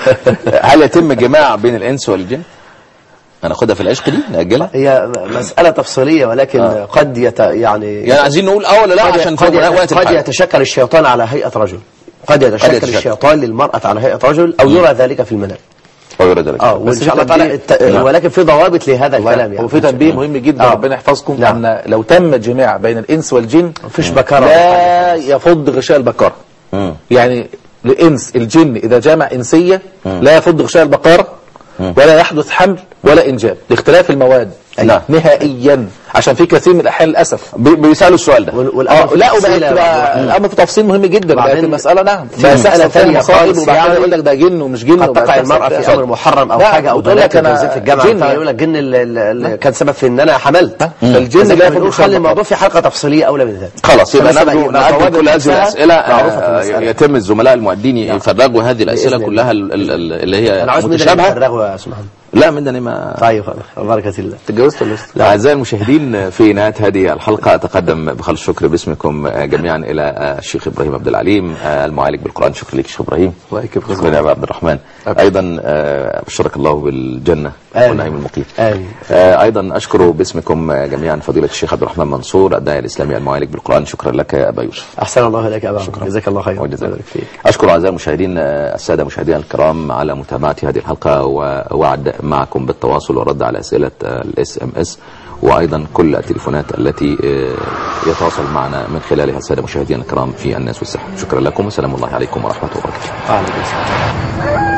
هل يتم جماع بين الانس والجن هناخدها في العشق دي ناجلها هي مسألة تفصيلية ولكن آه. قد يت يعني يعني عايزين نقول اه ولا لا قد, عشان قد, في وقت قد الحلقة. يتشكل الشيطان على هيئة رجل قد يتشكل, يتشكل. الشيطان للمرأة على هيئة رجل أو يرى ذلك في المنام أو غير ذلك اه وإن بس شاء الله في تعالى تنبيه. الت... نعم. ولكن في ضوابط لهذا الكلام يعني وفي تنبيه مهم جدا آه. ربنا يحفظكم نعم. ان لو تم الجماع بين الانس والجن مفيش بكرة لا يفض غشاء البكاره مم. يعني الانس الجن اذا جمع انسيه لا يفض غشاء البقره ولا يحدث حمل ولا انجاب لاختلاف المواد نعم. نهائيا عشان في كثير من الاحيان للاسف بي- بيسالوا السؤال ده وال- اه والأمر في لا وبقت تفصيل يا بقى بعض. الامر في تفصيل مهم جدا بقت وبعدين المساله نعم في بقى مسألة تحصل فيها تانية مصائب خالص وبعدين يعني يقول لك ده جن ومش جن قد وبعد تقع كده المرأة تحصل في فيها- أمر محرم أو لا، حاجة أو وتقول لك بنات أنا تنزل في الجامعة جن فيقول لك جن ال- ال- ال- كان سبب في إن أنا حملت فالجن فالجن لا لا يفض غشاء خلي البقره الموضوع في حلقة تفصيلية أولى من ذلك خلاص يبقى فمثلا نرجو يبقى نرجو ضوابط كل هذه نفسها الاسئله معروفة في آه، المسألة. يتم الزملاء المعدين يفرغوا هذه الاسئله بإذن كلها ال- ال- ال- اللي هي أنا عاوز مين اللي متشابهه يفرغه يا أستاذ محمد لا من ما طيب خلاص بركة الله تجوزت ولا لسه؟ أعزائي المشاهدين في نهاية هذه الحلقة أتقدم بخالص الشكر باسمكم جميعا إلى الشيخ إبراهيم عبد العليم المعالج بالقرآن شكرا لك شيخ إبراهيم الله يكرمك. شكرا يا أبا عبد الرحمن أيضا آه، بشرك الله بالجنة آمين. والنعيم المقيم آمين. آه، أيضا أشكر باسمكم جميعا فضيلة الشيخ عبد الرحمن منصور الداعية الإسلامي المعالج بالقرآن شكرا لك يا أبا يوسف أحسن الله لك يا أبا عمرو. جزاك الله خيرا وجزاك. الله يبارك فيك أشكر أعزائي المشاهدين آه، السادة مشاهدينا الكرام على متابعة هذه الحلقة ووعد معكم بالتواصل والرد على أسئلة الاس ام اس وأيضا كل التليفونات التي آه، يتواصل معنا من خلالها السادة مشاهدينا الكرام في الناس والسحر شكرا لكم وسلام الله عليكم ورحمة الله وبركاته وعليكم السلام